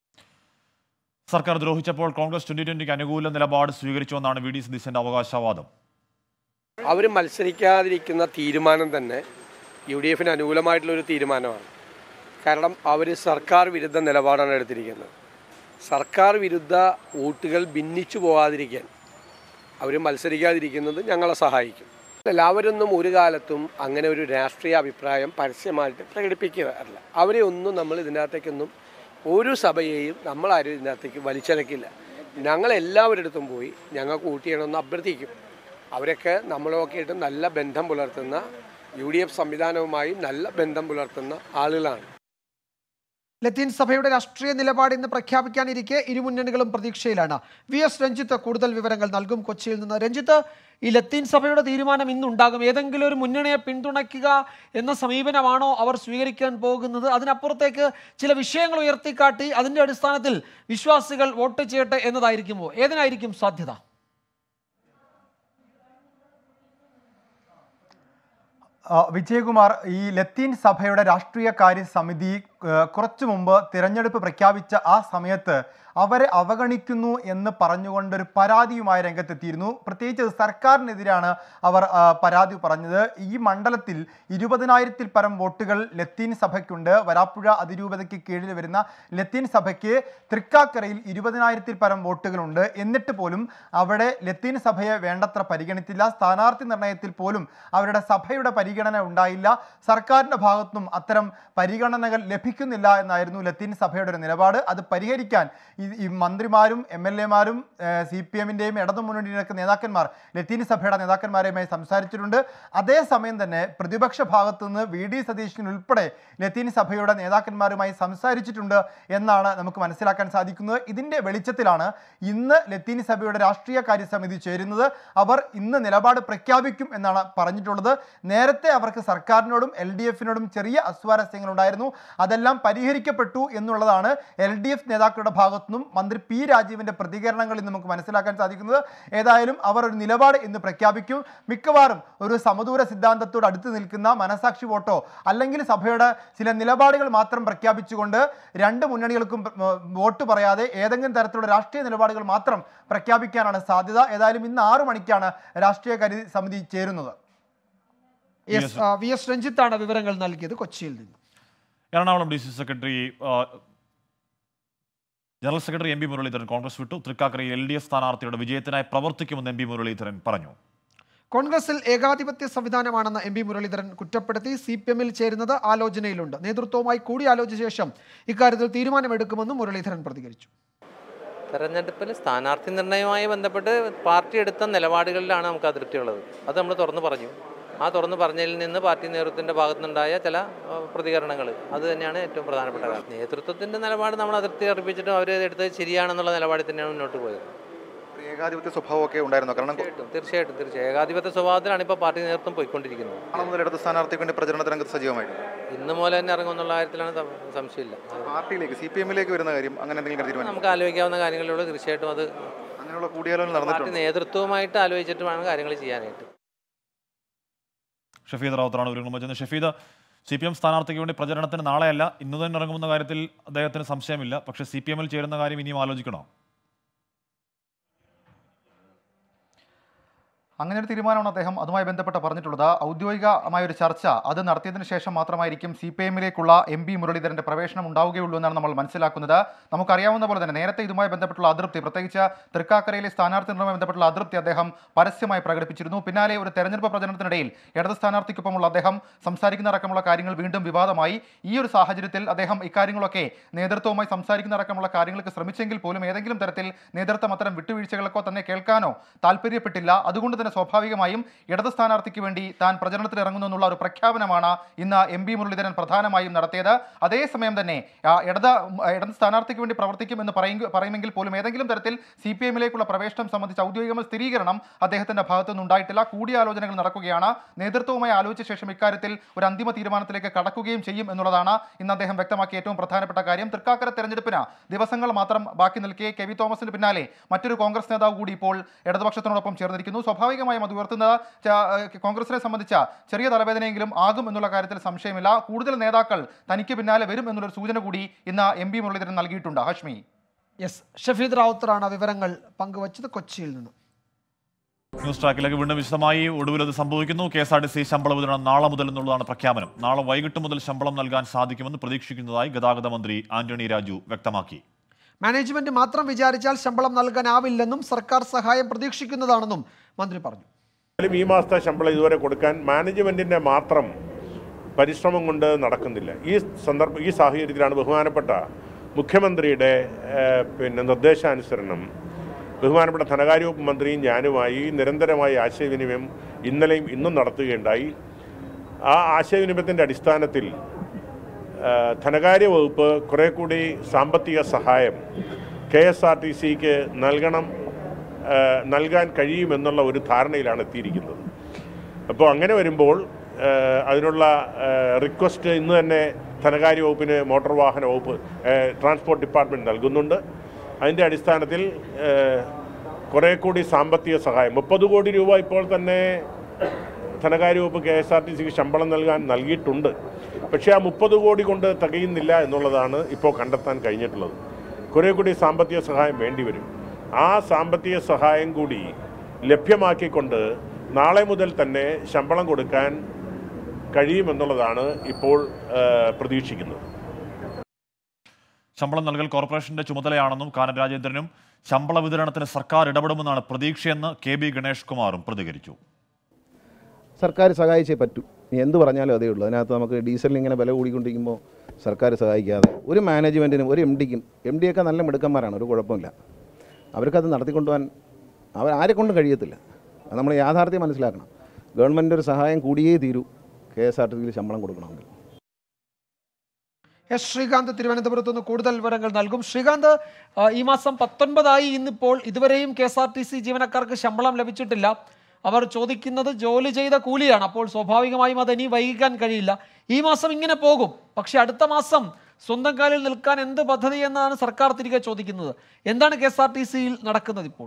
സർക്കാർ ദ്രോഹിച്ചപ്പോൾ കോൺഗ്രസ് ട്വന്റി ട്വന്റിക്ക് അനുകൂല നിലപാട് സ്വീകരിച്ചുവെന്നാണ് വി ഡി സതീശന്റെ അവകാശവാദം അവർ മത്സരിക്കാതിരിക്കുന്ന തീരുമാനം തന്നെ യു ഡി എഫിന് അനുകൂലമായിട്ടുള്ളൊരു തീരുമാനമാണ് കാരണം അവർ സർക്കാർ വിരുദ്ധ നിലപാടാണ് എടുത്തിരിക്കുന്നത് സർക്കാർ വിരുദ്ധ വോട്ടുകൾ ഭിന്നിച്ചു പോകാതിരിക്കാൻ അവർ മത്സരിക്കാതിരിക്കുന്നത് ഞങ്ങളെ സഹായിക്കും എല്ലാവരൊന്നും ഒരു കാലത്തും അങ്ങനെ ഒരു രാഷ്ട്രീയ അഭിപ്രായം പരസ്യമായിട്ട് പ്രകടിപ്പിക്കാറില്ല അവരെ ഒന്നും നമ്മൾ ഇതിനകത്തേക്കൊന്നും ഒരു സഭയെയും നമ്മളാരും ഇതിനകത്തേക്ക് വലിച്ചടക്കില്ല ഞങ്ങൾ എല്ലാവരുടെ അടുത്തും പോയി ഞങ്ങൾക്ക് വോട്ട് ചെയ്യണമെന്ന് അഭ്യർത്ഥിക്കും അവരൊക്കെ നമ്മളൊക്കെ ആയിട്ട് നല്ല ബന്ധം പുലർത്തുന്ന യു ഡി എഫ് സംവിധാനവുമായി നല്ല ബന്ധം പുലർത്തുന്ന ആളുകളാണ് ലത്തീൻ സഭയുടെ രാഷ്ട്രീയ നിലപാട് ഇന്ന് പ്രഖ്യാപിക്കാനിരിക്കെ ഇരുമുന്നണികളും പ്രതീക്ഷയിലാണ് വി എസ് രഞ്ജിത്ത് കൂടുതൽ വിവരങ്ങൾ നൽകും കൊച്ചിയിൽ നിന്ന് രഞ്ജിത്ത് ഈ ലത്തീൻ സഭയുടെ തീരുമാനം ഇന്നുണ്ടാകും ഏതെങ്കിലും ഒരു മുന്നണിയെ പിന്തുണയ്ക്കുക എന്ന സമീപനമാണോ അവർ സ്വീകരിക്കാൻ പോകുന്നത് അതിനപ്പുറത്തേക്ക് ചില വിഷയങ്ങൾ ഉയർത്തിക്കാട്ടി അതിന്റെ അടിസ്ഥാനത്തിൽ വിശ്വാസികൾ വോട്ട് ചെയ്യട്ടെ എന്നതായിരിക്കുമോ ഏതിനായിരിക്കും സാധ്യത ആ, വിജയകുമാർ ഈ ലത്തീൻ സഭയുടെ രാഷ്ട്രീയ കാര്യ സമിതി ഏഹ്, കുറച്ചു മുമ്പ് തിരഞ്ഞെടുപ്പ് പ്രഖ്യാപിച്ച ആ സമയത്ത് അവരെ അവഗണിക്കുന്നു എന്ന് പറഞ്ഞുകൊണ്ട് ഒരു പരാതിയുമായി രംഗത്തെത്തിയിരുന്നു പ്രത്യേകിച്ച് അത് സർക്കാരിനെതിരാണ് അവർ ആ, പരാതി പറഞ്ഞത് ഈ മണ്ഡലത്തിൽ ഇരുപതിനായിരത്തിൽ പരം വോട്ടുകൾ ലത്തീൻ സഭയ്ക്കുണ്ട് വരാപ്പുഴ അതിരൂപതയ്ക്ക് കീഴിൽ വരുന്ന ലത്തീൻ സഭയ്ക്ക് തൃക്കാക്കരയിൽ ഇരുപതിനായിരത്തിൽ പരം വോട്ടുകളുണ്ട് എന്നിട്ട് പോലും അവിടെ ലത്തീൻ സഭയെ വേണ്ടത്ര പരിഗണിച്ചില്ല സ്ഥാനാർത്ഥി നിർണയത്തിൽ പോലും അവരുടെ സഭയുടെ പരിഗണന ഉണ്ടായില്ല സർക്കാരിൻ്റെ ഭാഗത്തുനിന്നും അത്തരം പരിഗണനകൾ ലഭിക്കുന്നില്ല എന്നായിരുന്നു ലത്തീൻ സഭയുടെ ഒരു നിലപാട് അത് പരിഹരിക്കാൻ ഈ ഈ മന്ത്രിമാരും എം എൽ എമാരും സി പി എമ്മിൻ്റെയും ഇടതുമുന്നണിയുടെയൊക്കെ നേതാക്കന്മാർ ലത്തീൻ സഭയുടെ നേതാക്കന്മാരുമായി സംസാരിച്ചിട്ടുണ്ട് അതേസമയം തന്നെ പ്രതിപക്ഷ ഭാഗത്തു നിന്ന് വി ഡി സതീശൻ ഉൾപ്പെടെ ലത്തീൻ സഭയുടെ നേതാക്കന്മാരുമായി സംസാരിച്ചിട്ടുണ്ട് എന്നാണ് നമുക്ക് മനസ്സിലാക്കാൻ സാധിക്കുന്നത് ഇതിൻ്റെ വെളിച്ചത്തിലാണ് ഇന്ന് ലത്തീൻ സഭയുടെ രാഷ്ട്രീയ കാര്യ സമിതി ചേരുന്നത് അവർ ഇന്ന് നിലപാട് പ്രഖ്യാപിക്കും എന്നാണ് പറഞ്ഞിട്ടുള്ളത് നേരത്തെ അവർക്ക് സർക്കാരിനോടും എൽ ഡി എഫിനോടും ചെറിയ അസ്വാരസ്യങ്ങളുണ്ടായിരുന്നു അതെല്ലാം പരിഹരിക്കപ്പെട്ടു എന്നുള്ളതാണ് എൽ ഡി എഫ് നേതാക്കളുടെ ഭാഗത്തുനിന്നും മന്ത്രി പി രാജീവിന്റെ പ്രതികരണങ്ങളിൽ നിന്ന് നമുക്ക് മനസ്സിലാക്കാൻ സാധിക്കുന്നത് ഏതായാലും അവർ ഒരു നിലപാട് ഇന്ന് പ്രഖ്യാപിക്കും മിക്കവാറും ഒരു സമദൂര സിദ്ധാന്തത്തോട് അടുത്ത് നിൽക്കുന്ന മനസാക്ഷി വോട്ടോ അല്ലെങ്കിൽ സഭയുടെ ചില നിലപാടുകൾ മാത്രം പ്രഖ്യാപിച്ചുകൊണ്ട് രണ്ട് മുന്നണികൾക്കും ഉം, വോട്ട് പറയാതെ ഏതെങ്കിലും തരത്തിലുള്ള രാഷ്ട്രീയ നിലപാടുകൾ മാത്രം പ്രഖ്യാപിക്കാനാണ് സാധ്യത ഏതായാലും ഇന്ന് ആറു മണിക്കാണ് രാഷ്ട്രീയ കാര്യ സമിതി ചേരുന്നത് എസ് ആ, വി എസ് രഞ്ജിത്താണ് വിവരങ്ങൾ നൽകിയത് കൊച്ചിയിൽ നിന്ന് എറണാകുളം ഡി സി സെക്രട്ടറി ആ, general secretary M P Muraleedharan Congress വിട്ടു തൃക്കാക്കരയിൽ എൽ ഡി എഫ് സ്ഥാനാർത്ഥിയുടെ വിജയത്തിനായി പ്രവർത്തിക്കുമെന്ന് എം പി മുരളീധരൻ പറഞ്ഞു കോൺഗ്രസിൽ ഏകാധിപത്യ സംവിധാനമാണെന്ന് എം പി മുരളീധരൻ കുറ്റപ്പെടുത്തി സി പി എമ്മിൽ ചേരുന്നത് ആലോചനയിലുണ്ട് നേതൃത്വവുമായി കൂടിയാലോചിച്ച ശേഷം ഇക്കാര്യത്തിൽ തീരുമാനമെടുക്കുമെന്നും മുരളീധരൻ പ്രതികരിച്ചു തെരഞ്ഞെടുപ്പിൽ സ്ഥാനാർത്ഥി നിർണയവുമായി ബന്ധപ്പെട്ട് പാർട്ടി എടുത്ത നിലപാടുകളിലാണ് നമുക്ക് അതൃപ്തിയുള്ളത് അത് നമ്മൾ തുറന്നു പറഞ്ഞു ആ തുറന്നു പറഞ്ഞതിൽ നിന്ന് പാർട്ടി നേതൃത്വത്തിൻ്റെ ഭാഗത്തുനിന്നുണ്ടായ ചില പ്രതികരണങ്ങൾ അത് തന്നെയാണ് ഏറ്റവും പ്രധാനപ്പെട്ട കാര്യം നേതൃത്വത്തിൻ്റെ നിലപാട് നമ്മൾ അതൃപ്തി അർപ്പിച്ചിട്ടും അവർ എടുത്തത് ശരിയാണെന്നുള്ള നിലപാടിൽ തന്നെയാണ് മുന്നോട്ട് പോയത് ഏകാധിപത്യ സ്വഭാവമൊക്കെ ഉണ്ടായിരുന്നു കാരണം തീർച്ചയായിട്ടും തീർച്ചയായിട്ടും തീർച്ചയായും ഏകാധിപത്യ സ്വഭാവത്തിലാണ് ഇപ്പോൾ പാർട്ടി നേതൃത്വം പോയിക്കൊണ്ടിരിക്കുന്നത് നാളെ മുതൽ ഇടത് സ്ഥാനാർത്ഥിക്ക് വേണ്ടി പ്രചരണ രംഗത്ത് സജീവമായിട്ട് ഇന്ന് മുതൽ തന്നെ ഇറങ്ങുമെന്നുള്ള കാര്യത്തിലാണ് സം- സംശയമില്ല പാർട്ടിയിലേക്ക് സി പി എമ്മിലേക്ക് വരുന്ന കാര്യം അങ്ങനെ എന്തെങ്കിലും തീരുമാനം നമുക്ക് ആലോചിക്കാവുന്ന കാര്യങ്ങളിലൂടെ തീർച്ചയായിട്ടും അത് അങ്ങനെയുള്ള കൂടിയാലോചന പാർട്ടി നടന്നിട്ടുണ്ട് നേതൃത്വവുമായിട്ട് ആലോചിച്ചിട്ട് വേണം കാര്യങ്ങൾ ചെയ്യാനായിട്ട് ഷഫീദ് റാവുത്തറാണ് വിവരങ്ങൾ വച്ചത് ഷഫീദ് സി പി എം സ്ഥാനാർത്ഥിക്ക് വേണ്ടി പ്രചരണത്തിന് നാളെയല്ല ഇന്ന് തന്നെ ഇറങ്ങുമെന്ന കാര്യത്തിൽ അദ്ദേഹത്തിന് സംശയമില്ല പക്ഷേ സി പി എമ്മിൽ ചേരുന്ന കാര്യം ഇനിയും ആലോചിക്കണോ അങ്ങനെ ഒരു തീരുമാനമാണ് അദ്ദേഹം അതുമായി ബന്ധപ്പെട്ട് പറഞ്ഞിട്ടുള്ളത് ഔദ്യോഗികമായ ഒരു ചർച്ച അത് നടത്തിയതിനു ശേഷം മാത്രമായിരിക്കും സി പി എമ്മിലേക്കുള്ള എം പി മുരളീധരന്റെ പ്രവേശനം ഉണ്ടാവുകയുള്ളൂ എന്നാണ് നമ്മൾ മനസ്സിലാക്കുന്നത് നമുക്കറിയാവുന്ന പോലെ തന്നെ നേരത്തെ ഇതുമായി ബന്ധപ്പെട്ടുള്ള അതൃപ്തി പ്രത്യേകിച്ച് തൃക്കാക്കരയിലെ സ്ഥാനാർത്ഥി നിർണ്ണയവുമായി ബന്ധപ്പെട്ടുള്ള അതൃപ്തി അദ്ദേഹം പരസ്യമായി പ്രകടിപ്പിച്ചിരുന്നു പിന്നാലെ ഒരു തെരഞ്ഞെടുപ്പ് പ്രചരണത്തിനിടയിൽ ഇടത് സ്ഥാനാർത്ഥിക്കൊപ്പമുള്ള അദ്ദേഹം സംസാരിക്കുന്ന അടക്കമുള്ള കാര്യങ്ങൾ വീണ്ടും വിവാദമായി ഈ ഒരു സാഹചര്യത്തിൽ അദ്ദേഹം ഇക്കാര്യങ്ങളൊക്കെ നേതൃത്വവുമായി സംസാരിക്കുന്ന അടക്കമുള്ള കാര്യങ്ങൾക്ക് ശ്രമിച്ചെങ്കിൽ പോലും ഏതെങ്കിലും തരത്തിൽ നേതൃത്വം അത്തരം വിട്ടുവീഴ്ചകളൊക്കെ തന്നെ കേൾക്കാനോ താല്പര്യപ്പെട്ടില്ല അതുകൊണ്ട് തന്നെ സ്വാഭാവികമായും ഇടത് സ്ഥാനാർത്ഥിക്ക് വേണ്ടി താൻ പ്രചരണത്തിൽ ഇറങ്ങുന്നു എന്നുള്ള ഒരു പ്രഖ്യാപനമാണ് ഇന്ന് എം പി മുരളീധരൻ പ്രധാനമായും നടത്തിയത് അതേസമയം തന്നെ ആ, ഇടത് ഇടത് സ്ഥാനാർത്ഥിക്ക് വേണ്ടി പ്രവർത്തിക്കും എന്ന് പറയും പറയുമെങ്കിൽ പോലും ഏതെങ്കിലും തരത്തിൽ സി പി എമ്മിലേക്കുള്ള പ്രവേശനം സംബന്ധിച്ച് ഔദ്യോഗികമായ സ്ഥിരീകരണം അദ്ദേഹത്തിന്റെ ഭാഗത്തുനിന്ന് ഉണ്ടായിട്ടില്ല കൂടിയാലോചനകൾ നടക്കുകയാണ് നേതൃത്വവുമായി ആലോചിച്ച ശേഷം ഇക്കാര്യത്തിൽ ഒരു അന്തിമ തീരുമാനത്തിലേക്ക് കടക്കുകയും ചെയ്യും എന്നുള്ളതാണ് ഇന്ന് അദ്ദേഹം വ്യക്തമാക്കിയ ഏറ്റവും പ്രധാനപ്പെട്ട കാര്യം തൃക്കാക്കര തെരഞ്ഞെടുപ്പിന് ദിവസങ്ങൾ മാത്രം ബാക്കി നിൽക്കെ കെ വി തോമസിന് പിന്നാലെ മറ്റൊരു കോൺഗ്രസ് നേതാവ് കൂടി ഇപ്പോൾ ഇടതുപക്ഷത്തിനോടൊപ്പം ചേർന്നിരിക്കുന്നു സ്വാഭാവികമായും അത് ഉയർത്തുന്നത് ച- ഏഹ് കോൺഗ്രസിനെ സംബന്ധിച്ച ചെറിയ തലവേദനയെങ്കിലും ആകും എന്നുള്ള കാര്യത്തിൽ സംശയമില്ല കൂടുതൽ നേതാക്കൾ തനിക്ക് പിന്നാലെ വരും എന്നുള്ളൊരു സൂചന കൂടി ഇന്ന് എം പി മുരളീധരൻ നൽകിയിട്ടുണ്ട് ഹാഷ്മി യെസ് ഷഫീദ് റാവുത്തറാണ് വിവരങ്ങൾ പങ്കുവച്ചത് കൊച്ചിയിൽ നിന്ന് ന്യൂസ് ട്രാക്കിലേക്ക് വീണ്ടും വിശദമായി ഒടുവിൽ അത് സംഭവിക്കുന്നു K S R T C ശമ്പള വിതരണം നാളെ മുതൽ എന്നുള്ളതാണ് പ്രഖ്യാപനം നാളെ വൈകിട്ട് മുതൽ ശമ്പളം നൽകാൻ സാധിക്കുമെന്ന് പ്രതീക്ഷിക്കുന്നതായി ഗതാഗത മന്ത്രി ആന്റണി രാജു വ്യക്തമാക്കി മാനേജ്മെന്റ് മാത്രം വിചാരിച്ചാൽ ശമ്പളം നൽകാനാവില്ലെന്നും സർക്കാർ സഹായം പ്രതീക്ഷിക്കുന്നതാണെന്നും മന്ത്രി പറഞ്ഞു എന്നാലും ഈ മാസത്തെ ശമ്പളം ഇതുവരെ കൊടുക്കാൻ മാനേജ്മെൻറ്റിൻ്റെ മാത്രം പരിശ്രമം കൊണ്ട് നടക്കുന്നില്ല ഈ സന്ദർഭ ഈ സാഹചര്യത്തിലാണ് ബഹുമാനപ്പെട്ട മുഖ്യമന്ത്രിയുടെ ഏഹ്, പിന്നെ നിർദ്ദേശാനുസരണം ബഹുമാനപ്പെട്ട ധനകാര്യ വകുപ്പ് മന്ത്രിയും ഞാനുമായി നിരന്തരമായി ആശയവിനിമയം ഇന്നലെയും ഇന്നും നടത്തുകയുണ്ടായി ആ ആശയവിനിമയത്തിൻ്റെ അടിസ്ഥാനത്തിൽ ഏഹ്, ധനകാര്യ വകുപ്പ് കുറേ കൂടി സാമ്പത്തിക സഹായം കെ എസ് ആർ ടി സിക്ക് നൽകണം ഏഹ്, നൽകാൻ കഴിയുമെന്നുള്ള ഒരു ധാരണയിലാണ് എത്തിയിരിക്കുന്നത് അപ്പോൾ അങ്ങനെ വരുമ്പോൾ ഏഹ്, അതിനുള്ള ഏഹ്, റിക്വസ്റ്റ് ഇന്ന് തന്നെ ധനകാര്യ വകുപ്പിന് മോട്ടോർ വാഹന വകുപ്പ് ഏഹ്, ട്രാൻസ്പോർട്ട് ഡിപ്പാർട്ട്മെൻറ്റ് നൽകുന്നുണ്ട് അതിൻ്റെ അടിസ്ഥാനത്തിൽ ഏഹ്, കുറേ കൂടി സാമ്പത്തിക സഹായം മുപ്പത് കോടി രൂപ ഇപ്പോൾ തന്നെ ധനകാര്യ വകുപ്പ് കെ എസ് ആർ ടി സിക്ക് ശമ്പളം നൽകാൻ നൽകിയിട്ടുണ്ട് പക്ഷേ ആ മുപ്പത് കോടി കൊണ്ട് തികയുന്നില്ല എന്നുള്ളതാണ് ഇപ്പോൾ കണ്ടെത്താൻ കഴിഞ്ഞിട്ടുള്ളത് കുറേ കൂടി സാമ്പത്തിക സഹായം വേണ്ടിവരും ആ സാമ്പത്തിക സഹായം കൂടി ലഭ്യമാക്കിക്കൊണ്ട് നാളെ മുതൽ തന്നെ ശമ്പളം കൊടുക്കാൻ കഴിയുമെന്നുള്ളതാണ് ഇപ്പോൾ ആ, പ്രതീക്ഷിക്കുന്നത് ശമ്പളം നൽകൽ കോർപ്പറേഷന്റെ ചുമതലയാണെന്നും കാനം രാജേന്ദ്രനും ശമ്പള വിതരണത്തിന് സർക്കാർ ഇടപെടുമെന്നാണ് പ്രതീക്ഷയെന്ന് കെ ബി ഗണേഷ് കുമാറും പ്രതികരിച്ചു സർക്കാർ സഹായിച്ചേ പറ്റൂ നീ എന്ത് പറഞ്ഞാലും അതേ ഉള്ളൂ അതിനകത്ത് നമുക്ക് ഡീസലിന് ഇങ്ങനെ വില കൂടിക്കൊണ്ടിരിക്കുമ്പോൾ സർക്കാർ സഹായിക്കാതെ ഒരു മാനേജ്മെൻറ്റിനും ഒരു എം ഡിക്കും എം ഡിയൊക്കെ നല്ല മിടുക്കന്മാരാണ് ഒരു കുഴപ്പമില്ല അവർക്കത് നടത്തിക്കൊണ്ടുപോകാൻ അവർ ആരെ കൊണ്ടും കഴിയത്തില്ല അത് നമ്മൾ യാഥാർത്ഥ്യം മനസ്സിലാക്കണം ഗവൺമെൻറ് ഒരു സഹായം കൂടിയേ തീരൂ കെ എസ് ആർ ടി സിയിൽ ശമ്പളം കൊടുക്കണമെങ്കിൽ എസ് ശ്രീകാന്ത് തിരുവനന്തപുരത്ത് നിന്ന് കൂടുതൽ വിവരങ്ങൾ നൽകും ശ്രീകാന്ത് ആ, ഈ മാസം പത്തൊൻപതായി ഇന്നിപ്പോൾ ഇതുവരെയും K S R T C ജീവനക്കാർക്ക് ശമ്പളം ലഭിച്ചിട്ടില്ല അവർ ചോദിക്കുന്നത് ജോലി ചെയ്ത കൂലിയാണ് അപ്പോൾ സ്വാഭാവികമായും അത് ഇനി വൈകിക്കാൻ കഴിയില്ല ഈ മാസം ഇങ്ങനെ പോകും പക്ഷെ അടുത്ത മാസം സ്വന്തം കാലിൽ നിൽക്കാൻ എന്ത് പദ്ധതി എന്നാണ് സർക്കാർ തിരികെ ചോദിക്കുന്നത് എന്താണ് കെ എസ് ആർ ടി സിയിൽ നടക്കുന്നത് ഇപ്പോൾ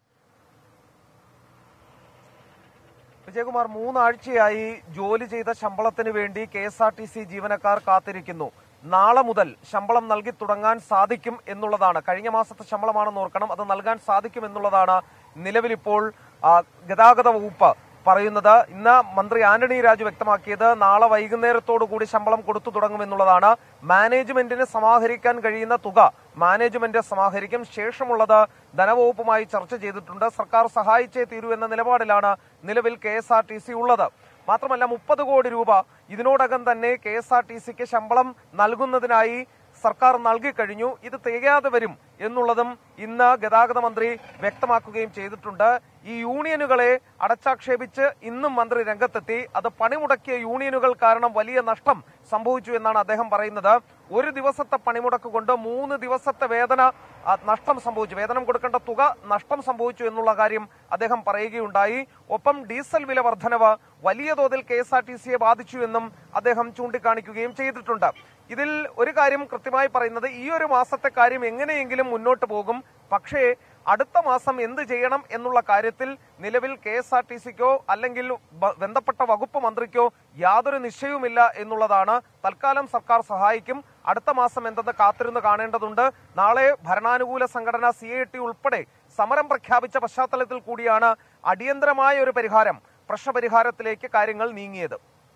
വിജയകുമാർ മൂന്നാഴ്ചയായി ജോലി ചെയ്ത ശമ്പളത്തിന് വേണ്ടി K S R T C ജീവനക്കാർ കാത്തിരിക്കുന്നു നാളെ മുതൽ ശമ്പളം നൽകി തുടങ്ങാൻ സാധിക്കും എന്നുള്ളതാണ് കഴിഞ്ഞ മാസത്തെ ശമ്പളമാണെന്ന് ഓർക്കണം അത് നൽകാൻ സാധിക്കും എന്നുള്ളതാണ് നിലവിലിപ്പോൾ ആ, ഗതാഗത വകുപ്പ് പറയുന്നത് ഇന്ന് മന്ത്രി ആന്റണി രാജു വ്യക്തമാക്കിയത് നാളെ വൈകുന്നേരത്തോടു കൂടി ശമ്പളം കൊടുത്തു തുടങ്ങുമെന്നുള്ളതാണ് മാനേജ്മെന്റിന് സമാഹരിക്കാൻ കഴിയുന്ന തുക മാനേജ്മെന്റ് സമാഹരിക്കും ശേഷമുള്ളത് ധനവകുപ്പുമായി ചർച്ച ചെയ്തിട്ടുണ്ട് സർക്കാർ സഹായിച്ചേ തീരൂ എന്ന നിലപാടിലാണ് നിലവിൽ K S R T C ഉള്ളത് മാത്രമല്ല മുപ്പത് കോടി രൂപ ഇതിനോടകം തന്നെ കെ എസ് ആർ ടി സിക്ക് ശമ്പളം നൽകുന്നതിനായി സർക്കാർ നൽകിക്കഴിഞ്ഞു ഇത് തികയാതെ വരും എന്നുള്ളതും ഇന്ന് ഗതാഗത മന്ത്രി വ്യക്തമാക്കുകയും ചെയ്തിട്ടുണ്ട് ഈ യൂണിയനുകളെ അടച്ചാക്ഷേപിച്ച് ഇന്നും മന്ത്രി രംഗത്തെത്തി അത് പണിമുടക്കിയ യൂണിയനുകൾ കാരണം വലിയ നഷ്ടം സംഭവിച്ചു എന്നാണ് അദ്ദേഹം പറയുന്നത് ഒരു ദിവസത്തെ പണിമുടക്ക് കൊണ്ട് മൂന്ന് ദിവസത്തെ വേതന ആ, നഷ്ടം സംഭവിച്ചു വേതനം കൊടുക്കേണ്ട തുക നഷ്ടം സംഭവിച്ചു എന്നുള്ള കാര്യം അദ്ദേഹം പറയുകയുണ്ടായി ഒപ്പം ഡീസൽ വില വർധനവ് വലിയ തോതിൽ കെ എസ് ആർ ടി സിയെ ബാധിച്ചു എന്നും അദ്ദേഹം ചൂണ്ടിക്കാണിക്കുകയും ചെയ്തിട്ടുണ്ട് ഇതിൽ ഒരു കാര്യം കൃത്യമായി പറയുന്നത് ഈ ഒരു മാസത്തെ കാര്യം എങ്ങനെയെങ്കിലും മുന്നോട്ട് പോകും പക്ഷേ അടുത്ത മാസം എന്ത് ചെയ്യണം എന്നുള്ള കാര്യത്തിൽ നിലവിൽ കെ എസ് ആർ ടി സിക്കോ അല്ലെങ്കിൽ ബ- ബന്ധപ്പെട്ട വകുപ്പ് മന്ത്രിക്കോ യാതൊരു നിശ്ചയവുമില്ല എന്നുള്ളതാണ് തൽക്കാലം സർക്കാർ സഹായിക്കും അടുത്ത മാസം എന്തെന്ന് കാത്തിരുന്ന് കാണേണ്ടതുണ്ട് നാളെ ഭരണാനുകൂല സംഘടന സി ഐ ടി ഉൾപ്പെടെ സമരം പ്രഖ്യാപിച്ച പശ്ചാത്തലത്തിൽ കൂടിയാണ് അടിയന്തരമായ ഒരു പരിഹാരം പ്രശ്നപരിഹാരത്തിലേക്ക് കാര്യങ്ങൾ നീങ്ങിയത്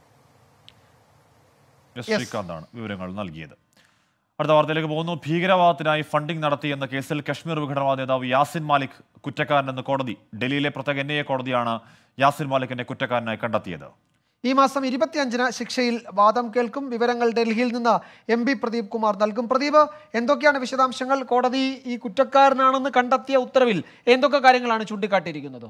എസ് ശ്രീകാന്താണ് വിവരങ്ങൾ നൽകിയത് അടുത്ത വാർത്തയിലേക്ക് പോകുന്നു ഭീകരവാദത്തിനായി ഫണ്ടിംഗ് നടത്തിയെന്ന കേസിൽ കശ്മീർ വിഘടനവാദ നേതാവ് യാസിൻ മാലിക് കുറ്റക്കാരനെന്ന് കോടതി ഡൽഹിയിലെ പ്രത്യേക എൻ ഐ എ കോടതിയാണ് യാസിൻ മാലിക്കിനെ കുറ്റക്കാരനായി കണ്ടെത്തിയത് ഈ മാസം ഇരുപത്തിയഞ്ചിന് ശിക്ഷയിൽ വാദം കേൾക്കും വിവരങ്ങൾ ഡൽഹിയിൽ നിന്ന് എം പി പ്രദീപ് കുമാർ നൽകും പ്രദീപ് എന്തൊക്കെയാണ് വിശദാംശങ്ങൾ കോടതി ഈ കുറ്റക്കാരനാണെന്ന് കണ്ടെത്തിയ ഉത്തരവിൽ എന്തൊക്കെ കാര്യങ്ങളാണ് ചൂണ്ടിക്കാട്ടിയിരിക്കുന്നത്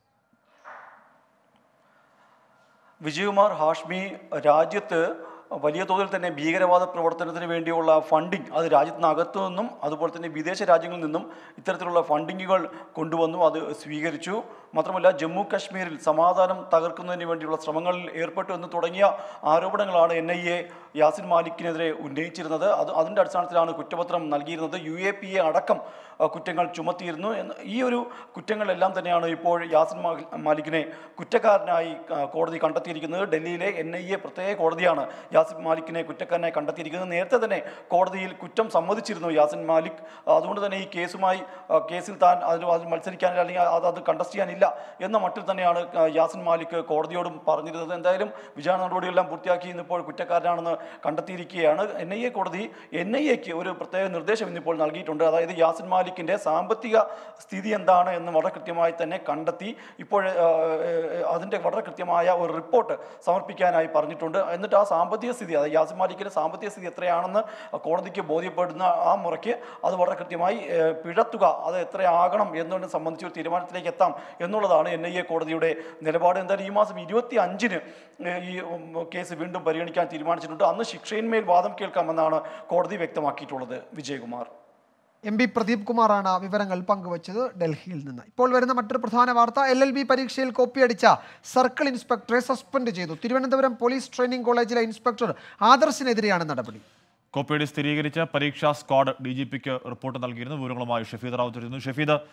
വിജയകുമാർ ഹാഷ്മി രാജ്യത്ത് വലിയ തോതിൽ തന്നെ ഭീകരവാദ പ്രവർത്തനത്തിന് വേണ്ടിയുള്ള ഫണ്ടിങ് അത് രാജ്യത്തിനകത്തു നിന്നും അതുപോലെ തന്നെ വിദേശ രാജ്യങ്ങളിൽ നിന്നും ഇത്തരത്തിലുള്ള ഫണ്ടിങ്ങുകൾ കൊണ്ടുവന്നു അത് സ്വീകരിച്ചു മാത്രമല്ല ജമ്മു കാശ്മീരിൽ സമാധാനം തകർക്കുന്നതിന് വേണ്ടിയുള്ള ശ്രമങ്ങളിൽ ഏർപ്പെട്ടു എന്ന് തുടങ്ങിയ ആരോപണങ്ങളാണ് എൻ ഐ എ യാസിൻ മാലിക്കിനെതിരെ ഉന്നയിച്ചിരുന്നത് അത് അതിൻ്റെ അടിസ്ഥാനത്തിലാണ് കുറ്റപത്രം നൽകിയിരുന്നത് യു എ പി എ അടക്കം ആ, കുറ്റങ്ങൾ ചുമത്തിയിരുന്നു എന്ന് ഈ ഒരു കുറ്റങ്ങളെല്ലാം തന്നെയാണ് ഇപ്പോൾ യാസിൻ മാ- മാലിക്കിനെ കുറ്റക്കാരനായി ആ, കോടതി കണ്ടെത്തിയിരിക്കുന്നത് ഡൽഹിയിലെ എൻ ഐ എ പ്രത്യേക കോടതിയാണ് യാസിൻ മാലിക്കിനെ കുറ്റക്കാരനായി കണ്ടെത്തിയിരിക്കുന്നത് നേരത്തെ തന്നെ കോടതിയിൽ കുറ്റം സമ്മതിച്ചിരുന്നു യാസിൻ മാലിക് അതുകൊണ്ട് തന്നെ ഈ കേസുമായി ആ, കേസിൽ താൻ അതിൽ അതിൽ മത്സരിക്കാനില്ല അല്ലെങ്കിൽ അത് അത് കണ്ടസ്റ്റ് ചെയ്യാനില്ല എന്ന മട്ടിൽ തന്നെയാണ് ആ, യാസിൻ മാലിക് കോടതിയോടും പറഞ്ഞിരുന്നത് എന്തായാലും വിചാരണ നടപടികളെല്ലാം പൂർത്തിയാക്കി ഇന്നിപ്പോൾ കുറ്റക്കാരനാണെന്ന് കണ്ടെത്തിയിരിക്കുകയാണ് എൻ ഐ എ കോടതി എൻ ഐ എക്ക് ഒരു പ്രത്യേക നിർദ്ദേശം ഇന്നിപ്പോൾ നൽകിയിട്ടുണ്ട് അതായത് യാസിൻ മാലിക്കിന്റെ സാമ്പത്തിക സ്ഥിതി എന്താണ് എന്ന് വളരെ കൃത്യമായി തന്നെ കണ്ടെത്തി ഇപ്പോൾ ആ, അതിന്റെ വളരെ കൃത്യമായ ഒരു റിപ്പോർട്ട് സമർപ്പിക്കാനായി പറഞ്ഞിട്ടുണ്ട് എന്നിട്ട് ആ സാമ്പത്തിക സ്ഥിതി അതായത് യാസിൻ മാലിക്കിന്റെ സാമ്പത്തിക സ്ഥിതി എത്രയാണെന്ന് കോടതിക്ക് ബോധ്യപ്പെടുന്ന ആ മുറയ്ക്ക് അത് വളരെ കൃത്യമായി ഏ, പിഴത്തുക അത് എത്രയാകണം എന്നതിനെ സംബന്ധിച്ച് ഒരു തീരുമാനത്തിലേക്ക് എത്താം എന്നുള്ളതാണ് എൻ ഐ എ കോടതിയുടെ നിലപാട് എന്തായാലും ഈ മാസം ഇരുപത്തി അഞ്ചിന് ഈ ഉം, കേസ് വീണ്ടും പരിഗണിക്കാൻ തീരുമാനിച്ചിട്ടുണ്ട് അന്ന് ശിക്ഷയിന്മേൽ വാദം കേൾക്കാമെന്നാണ് കോടതി വ്യക്തമാക്കിയിട്ടുള്ളത് വിജയകുമാർ എം പി പ്രദീപ് കുമാറാണ് വിവരങ്ങൾ പങ്കുവച്ചത് ഡൽഹിയിൽ നിന്ന് ഇപ്പോൾ വരുന്ന മറ്റൊരു പ്രധാന വാർത്ത എൽ എൽ ബി പരീക്ഷയിൽ കോപ്പിയടിച്ച സർക്കിൾ ഇൻസ്പെക്ടറെ സസ്പെൻഡ് ചെയ്തു തിരുവനന്തപുരം പോലീസ് ട്രെയിനിംഗ് കോളേജിലെ ഇൻസ്പെക്ടർ ആദർശിനെതിരെയാണ് നടപടി കോപ്പിയടി സ്ഥിരീകരിച്ച പരീക്ഷാ സ്ക്വാഡ് ഡി ജി പിക്ക് റിപ്പോർട്ട് നൽകിയിരുന്നു വിവരങ്ങളുമായി ഷഫീദ് റാവു ചേരുന്നു ഷഫീദ്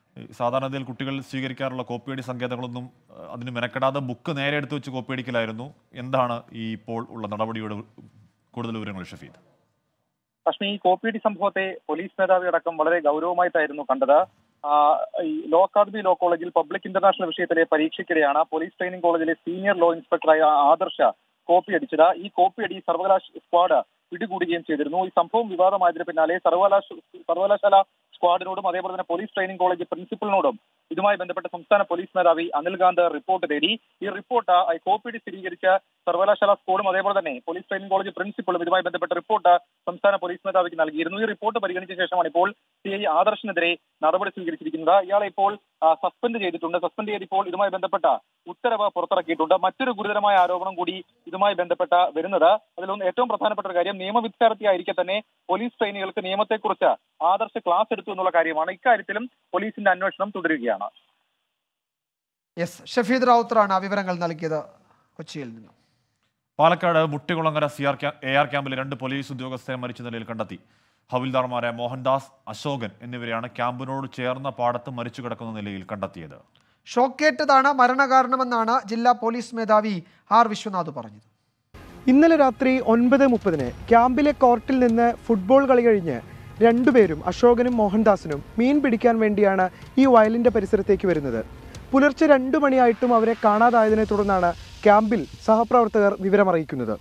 ഈ സാധാരണഗതിയിൽ കുട്ടികൾ സ്വീകരിക്കാറുള്ള കോപ്പിയടി സങ്കേതങ്ങളൊന്നും ആ, അതിന് മെനക്കെടാതെ ബുക്ക് നേരെ എടുത്ത് വെച്ച് കോപ്പിയടിക്കലായിരുന്നു എന്താണ് ഈ ഇപ്പോൾ ഉള്ള നടപടിയുടെ കൂടുതൽ വിവരങ്ങൾ ഷഫീദ് പക്ഷേ ഈ കോപ്പിയടി സംഭവത്തെ പോലീസ് മേധാവി അടക്കം വളരെ ഗൗരവമായിട്ടായിരുന്നു കണ്ടത് ആ, ഈ ലോ അക്കാദമി ലോ കോളേജിൽ പബ്ലിക് ഇന്റർനാഷണൽ വിഷയത്തിലെ പരീക്ഷയ്ക്കിടെയാണ് പോലീസ് ട്രെയിനിംഗ് കോളേജിലെ സീനിയർ ലോ ഇൻസ്പെക്ടറായ ആദർശ കോപ്പി അടിച്ചത് ഈ കോപ്പി അടി സർവകലാശ സ്ക്വാഡ് പിടികൂടുകയും ചെയ്തിരുന്നു ഈ സംഭവം വിവാദമായതിന് പിന്നാലെ സർവകലാശ സർവകലാശാല സ്ക്വാഡിനോടും അതേപോലെ തന്നെ പോലീസ് ട്രെയിനിംഗ് കോളേജ് പ്രിൻസിപ്പലിനോടും ഇതുമായി ബന്ധപ്പെട്ട സംസ്ഥാന പോലീസ് മേധാവി അനിൽകാന്ത് റിപ്പോർട്ട് തേടി ഈ റിപ്പോർട്ട് ഈ കോപ്പിയടി സ്ഥിരീകരിച്ച സർവകലാശാല സ്കൂളും അതേപോലെ തന്നെ പോലീസ് ട്രെയിനിംഗ് കോളേജ് പ്രിൻസിപ്പളും ഇതുമായി ബന്ധപ്പെട്ട റിപ്പോർട്ട് സംസ്ഥാന പോലീസ് മേധാവിക്ക് നൽകിയിരുന്നു ഈ റിപ്പോർട്ട് പരിഗണിച്ച ശേഷമാണ് ഇപ്പോൾ സി ഐ ആദർശിനെതിരെ നടപടി സ്വീകരിച്ചിരിക്കുന്നത് ഇയാളെ ഇപ്പോൾ സസ്പെൻഡ് ചെയ്തിട്ടുണ്ട് സസ്പെൻഡ് ചെയ്ത് ഇപ്പോൾ ഇതുമായി ബന്ധപ്പെട്ട ഉത്തരവ് പുറത്തിറക്കിയിട്ടുണ്ട് മറ്റൊരു ഗുരുതരമായ ആരോപണം കൂടി ഇതുമായി ബന്ധപ്പെട്ട വരുന്നത് അതിലൊന്ന് ഏറ്റവും പ്രധാനപ്പെട്ട ഒരു കാര്യം നിയമവിദ്യാർത്ഥിയായിരിക്കെ തന്നെ പോലീസ് ട്രെയിനികൾക്ക് നിയമത്തെക്കുറിച്ച് ആദർശ ക്ലാസ് എടുത്തു എന്നുള്ള കാര്യമാണ് ഇക്കാര്യത്തിലും പോലീസിന്റെ അന്വേഷണം തുടരുകയാണ് യെസ് ഷഫീദ് റാവുത്തറാണ് ആ വിവരങ്ങൾ നൽകിയത് കൊച്ചിയിൽ നിന്ന് പാലക്കാട് മുട്ടികുളങ്ങര സി ആർ ക്യാ എ ആർ ക്യാമ്പിലെ രണ്ട് പോലീസ് ഉദ്യോഗസ്ഥരെ മരിച്ച നിലയിൽ കണ്ടെത്തി ഹവിൽദാർമാരായ മോഹൻദാസ് അശോകൻ എന്നിവരെയാണ് ക്യാമ്പിനോട് ചേർന്ന പാടത്ത് മരിച്ചു കിടക്കുന്ന നിലയിൽ കണ്ടെത്തിയത് ഷോക്കേറ്റതാണ് മരണകാരണമെന്നാണ് ജില്ലാ പോലീസ് മേധാവി ആർ വിശ്വനാഥ് പറഞ്ഞത് ഇന്നലെ രാത്രി ഒൻപത് മുപ്പതിന് ക്യാമ്പിലെ കോർട്ടിൽ നിന്ന് ഫുട്ബോൾ കളി കഴിഞ്ഞ് രണ്ടുപേരും അശോകനും മോഹൻദാസിനും മീൻ പിടിക്കാൻ വേണ്ടിയാണ് ഈ വയലിന്റെ പരിസരത്തേക്ക് വരുന്നത് പുലർച്ചെ രണ്ടു മണിയായിട്ടും അവരെ കാണാതായതിനെ തുടർന്നാണ് ക്യാമ്പിൽ സഹപ്രവർത്തകർ വിവരമറിയിക്കുന്നത്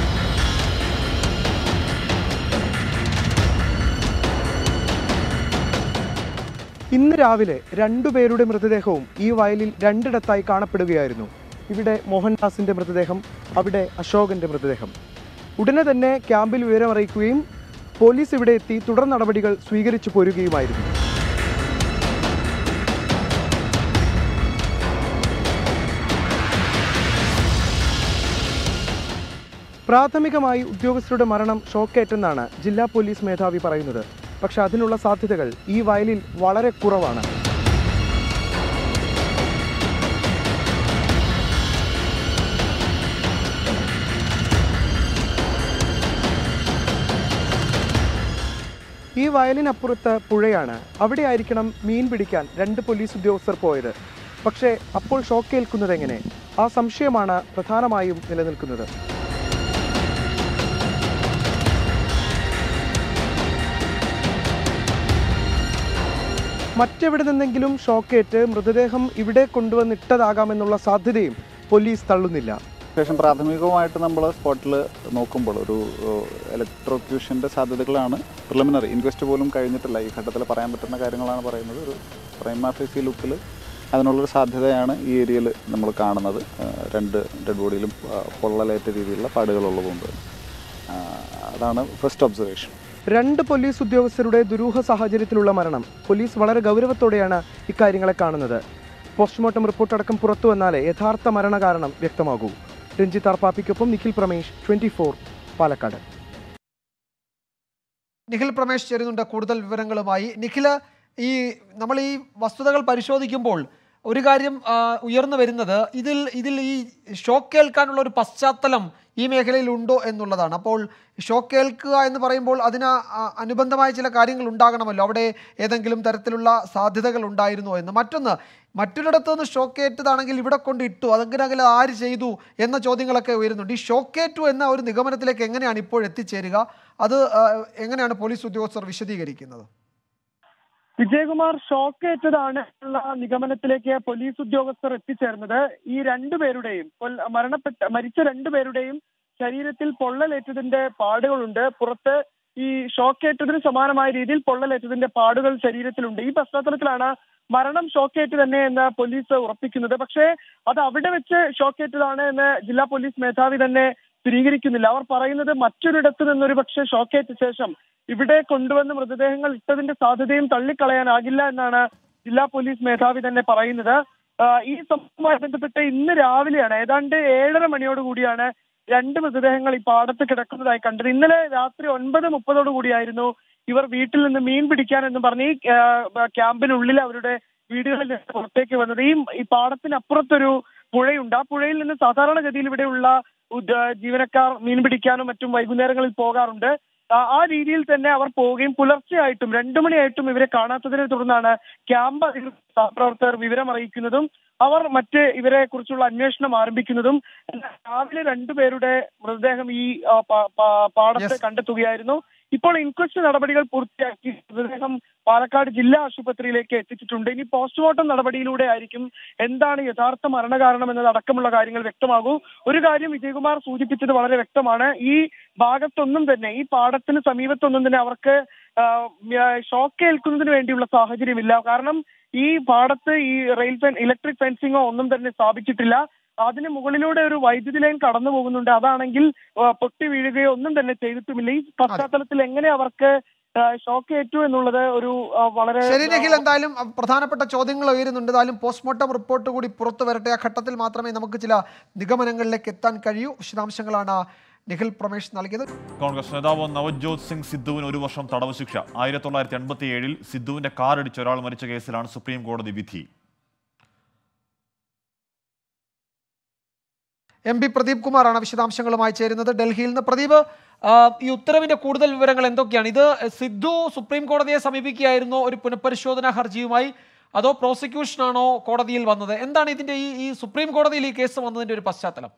ഇന്ന് രാവിലെ രണ്ടുപേരുടെ മൃതദേഹവും ഈ വയലിൽ രണ്ടിടത്തായി കാണപ്പെടുകയായിരുന്നു ഇവിടെ മോഹൻദാസിന്റെ മൃതദേഹം അവിടെ അശോകന്റെ മൃതദേഹം ഉടനെ തന്നെ ക്യാമ്പിൽ വിവരമറിയിക്കുകയും പോലീസ് ഇവിടെ എത്തി തുടർ നടപടികൾ സ്വീകരിച്ചു പോരുകയുമായിരുന്നു പ്രാഥമികമായി ഉദ്യോഗസ്ഥരുടെ മരണം ഷോക്കേറ്റെന്നാണ് ജില്ലാ പോലീസ് മേധാവി പറയുന്നത് പക്ഷെ അതിനുള്ള സാധ്യതകൾ ഈ വയലിൽ വളരെ കുറവാണ് ഈ വയലിനപ്പുറത്ത് പുഴയാണ് അവിടെ ആയിരിക്കണം മീൻ പിടിക്കാൻ രണ്ട് പോലീസ് ഉദ്യോഗസ്ഥർ പോയത് പക്ഷേ അപ്പോൾ ഷോക്കേൽക്കുന്നത് എങ്ങനെ ആ സംശയമാണ് പ്രധാനമായും നിലനിൽക്കുന്നത് മറ്റെവിടെ നിന്നെങ്കിലും ഷോക്കേറ്റ് മൃതദേഹം ഇവിടെ കൊണ്ടുവന്നിട്ടതാകാമെന്നുള്ള സാധ്യതയും പോലീസ് തള്ളുന്നില്ല ശേഷം പ്രാഥമികമായിട്ട് നമ്മൾ സ്പോട്ടിൽ നോക്കുമ്പോൾ ഒരു ഇലക്ട്രോക്യൂഷൻ്റെ സാധ്യതകളാണ് പ്രിലിമിനറി ഇൻക്വസ്റ്റ് പോലും കഴിഞ്ഞിട്ടില്ല ഈ ഘട്ടത്തിൽ പറയാൻ പറ്റുന്ന കാര്യങ്ങളാണ് പറയുന്നത് ഒരു പ്രൈമാഫേസി ലുക്കിൽ അതിനുള്ളൊരു സാധ്യതയാണ് ഈ ഏരിയയിൽ നമ്മൾ കാണുന്നത് ആ, രണ്ട് ഡെഡ് ബോഡിയിലും ആ, പൊള്ളലേറ്റ രീതിയിലുള്ള പാടുകളുള്ളതുകൊണ്ട് ആ, അതാണ് ഫസ്റ്റ് ഒബ്സർവേഷൻ രണ്ട് പോലീസ് ഉദ്യോഗസ്ഥരുടെ ദുരൂഹ സാഹചര്യത്തിലുള്ള മരണം പോലീസ് വളരെ ഗൗരവത്തോടെയാണ് ഇക്കാര്യങ്ങളെ കാണുന്നത് പോസ്റ്റ്മോർട്ടം റിപ്പോർട്ട് അടക്കം പുറത്തു വന്നാലേ യഥാർത്ഥ മരണകാരണം വ്യക്തമാകൂ രഞ്ജിത്ത് ആർപ്പാപ്പിക്കൊപ്പം നിഖിൽ പ്രമേഷ് ട്വന്റി പാലക്കാട് നിഖിൽ പ്രമേഷ് ചേരുന്നുണ്ട് കൂടുതൽ വിവരങ്ങളുമായി നിഖിൽ ഈ നമ്മൾ ഈ വസ്തുതകൾ പരിശോധിക്കുമ്പോൾ ഒരു കാര്യം ആ, ഉയർന്നു വരുന്നത് ഇതിൽ ഇതിൽ ഈ ഷോക്ക് ഏൽക്കാനുള്ള ഒരു പശ്ചാത്തലം ഈ മേഖലയിൽ ഉണ്ടോ എന്നുള്ളതാണ് അപ്പോൾ ഷോക്ക് ഏൽക്കുക എന്ന് പറയുമ്പോൾ അതിന് ആ, അനുബന്ധമായ ചില കാര്യങ്ങൾ ഉണ്ടാകണമല്ലോ അവിടെ ഏതെങ്കിലും തരത്തിലുള്ള സാധ്യതകൾ ഉണ്ടായിരുന്നോ എന്ന് മറ്റൊന്ന് മറ്റൊരിടത്ത് നിന്ന് ഷോക്ക് ഏറ്റതാണെങ്കിൽ ഇവിടെ കൊണ്ട് ഇട്ടു അതെങ്കിലും ആര് ചെയ്തു എന്ന ചോദ്യങ്ങളൊക്കെ ഉയരുന്നുണ്ട് ഈ ഷോക്കേറ്റു എന്ന ഒരു നിഗമനത്തിലേക്ക് എങ്ങനെയാണ് ഇപ്പോൾ എത്തിച്ചേരുക അത് ആ, എങ്ങനെയാണ് പോലീസ് ഉദ്യോഗസ്ഥർ വിശദീകരിക്കുന്നത് വിജയകുമാർ ഷോക്കേറ്റതാണ് ഉള്ള നിഗമനത്തിലേക്ക് പോലീസ് ഉദ്യോഗസ്ഥർ എത്തിച്ചേർന്നത് ഈ രണ്ടുപേരുടെയും കൊല്ല- മരണപ്പെട്ട മരിച്ച രണ്ടുപേരുടെയും ശരീരത്തിൽ പൊള്ളലേറ്റതിന്റെ പാടുകളുണ്ട് പുറത്ത് ഈ ഷോക്കേറ്റതിന് സമാനമായ രീതിയിൽ പൊള്ളലേറ്റതിന്റെ പാടുകൾ ശരീരത്തിലുണ്ട് ഈ പശ്ചാത്തലത്തിലാണ് മരണം ഷോക്കേറ്റ് തന്നെ എന്ന് പോലീസ് ഉറപ്പിക്കുന്നത് പക്ഷേ അത് അവിടെ വെച്ച് ഷോക്കേറ്റതാണ് എന്ന് ജില്ലാ പോലീസ് മേധാവി തന്നെ സ്ഥിരീകരിക്കുന്നില്ല അവർ പറയുന്നത് മറ്റൊരിടത്ത് നിന്നൊരു പക്ഷേ ഷോക്കേറ്റ ശേഷം ഇവിടെ കൊണ്ടുവന്ന് മൃതദേഹങ്ങൾ ഇട്ടതിന്റെ സാധ്യതയും തള്ളിക്കളയാനാകില്ല എന്നാണ് ജില്ലാ പോലീസ് മേധാവി തന്നെ പറയുന്നത് ആ, ഈ സംഭവവുമായി ബന്ധപ്പെട്ട് ഇന്ന് രാവിലെയാണ് ഏതാണ്ട് ഏഴര മണിയോട് കൂടിയാണ് രണ്ട് മൃതദേഹങ്ങൾ ഈ പാടത്ത് കിടക്കുന്നതായി കണ്ടത് ഇന്നലെ രാത്രി ഒൻപത് മുപ്പതോടു കൂടിയായിരുന്നു ഇവർ വീട്ടിൽ നിന്ന് മീൻ പിടിക്കാൻ എന്ന് പറഞ്ഞ് ഈ ആ, ക്യാമ്പിനുള്ളിൽ അവരുടെ വീടുകളിൽ നിന്ന് പുറത്തേക്ക് വന്നത് ഈ ഈ പാടത്തിനപ്പുറത്തൊരു പുഴയുണ്ട് ആ പുഴയിൽ നിന്ന് സാധാരണഗതിയിൽ ഇവിടെയുള്ള ഉദ്യ- ജീവനക്കാർ മീൻ പിടിക്കാനും മറ്റും വൈകുന്നേരങ്ങളിൽ പോകാറുണ്ട് ആ- ആ രീതിയിൽ തന്നെ അവർ പോവുകയും പുലർച്ചെയായിട്ടും രണ്ടു മണിയായിട്ടും ഇവരെ കാണാത്തതിനെ തുടർന്നാണ് ക്യാമ്പ് അധികൃതർ പ്രവർത്തകർ വിവരം അറിയിക്കുന്നതും അവർ മറ്റ് ഇവരെ കുറിച്ചുള്ള അന്വേഷണം ആരംഭിക്കുന്നതും എന്നാൽ രാവിലെ രണ്ടുപേരുടെ മൃതദേഹം ഈ ആ, പ- പ- പാടത്ത് കണ്ടെത്തുകയായിരുന്നു ഇപ്പോൾ ഇൻക്വസ്റ്റ് നടപടികൾ പൂർത്തിയാക്കി മൃതദേഹം പാലക്കാട് ജില്ലാ ആശുപത്രിയിലേക്ക് എത്തിച്ചിട്ടുണ്ട് ഇനി പോസ്റ്റ്മോർട്ടം നടപടിയിലൂടെ ആയിരിക്കും എന്താണ് യഥാർത്ഥ മരണകാരണം എന്നതടക്കമുള്ള കാര്യങ്ങൾ വ്യക്തമാകൂ ഒരു കാര്യം വിജയകുമാർ സൂചിപ്പിച്ചത് വളരെ വ്യക്തമാണ് ഈ ഭാഗത്തൊന്നും തന്നെ ഈ പാടത്തിന് സമീപത്തൊന്നും തന്നെ അവർക്ക് ആ, ആ, ഷോക്ക് ഏൽക്കുന്നതിന് വേണ്ടിയുള്ള സാഹചര്യമില്ല കാരണം ഈ പാടത്ത് ഈ റെയിൽ ഫെൻ ഇലക്ട്രിക് ഫെൻസിങ്ങോ ഒന്നും തന്നെ സ്ഥാപിച്ചിട്ടില്ല അതിന് മുകളിലൂടെ ഒരു വൈദ്യുതി ലൈൻ കടന്നു പോകുന്നുണ്ട് അതാണെങ്കിൽ ആ, പൊട്ടി വീഴുകയോ ഒന്നും തന്നെ ചെയ്തിട്ടുമില്ല ഈ പശ്ചാത്തലത്തിൽ എങ്ങനെ അവർക്ക് ആ, ഷോക്ക് ഏറ്റു എന്നുള്ളത് ഒരു ആ, വളരെ ശരി നിഖിൽ എന്തായാലും അഹ്, പ്രധാനപ്പെട്ട ചോദ്യങ്ങൾ ഉയരുന്നുണ്ട് എന്തായാലും പോസ്റ്റ്മോർട്ടം റിപ്പോർട്ട് കൂടി പുറത്തു വരട്ടെ ആ ഘട്ടത്തിൽ മാത്രമേ നമുക്ക് ചില നിഗമനങ്ങളിലേക്ക് എത്താൻ കഴിയൂ വിശദാംശങ്ങളാണ് നിഖിൽ പ്രമേഷ് നൽകിയത് കോൺഗ്രസ് നേതാവ് നവജ്യോത് സിംഗ് സിദ്ധുവിന് ഒരു വർഷം തടവ് ശിക്ഷ ആയിരത്തി തൊള്ളായിരത്തി എൺപത്തി ഏഴിൽ സിദ്ധുവിന്റെ കാർ ഇടിച്ച് ഒരാൾ മരിച്ച കേസിലാണ് സുപ്രീം കോടതി വിധി എം പി പ്രദീപ് കുമാറാണ് വിശദാംശങ്ങളുമായി ചേരുന്നത് ഡൽഹിയിൽ നിന്ന് പ്രദീപ് ആ, ഈ ഉത്തരവിന്റെ കൂടുതൽ വിവരങ്ങൾ എന്തൊക്കെയാണ് ഇത് സിദ്ധു സുപ്രീം കോടതിയെ സമീപിക്കുകയായിരുന്നോ ഒരു പുനഃപരിശോധനാ ഹർജിയുമായി അതോ പ്രോസിക്യൂഷനാണോ കോടതിയിൽ വന്നത് എന്താണ് ഇതിന്റെ ഈ ഈ സുപ്രീം കോടതിയിൽ ഈ കേസ് വന്നതിന്റെ ഒരു പശ്ചാത്തലം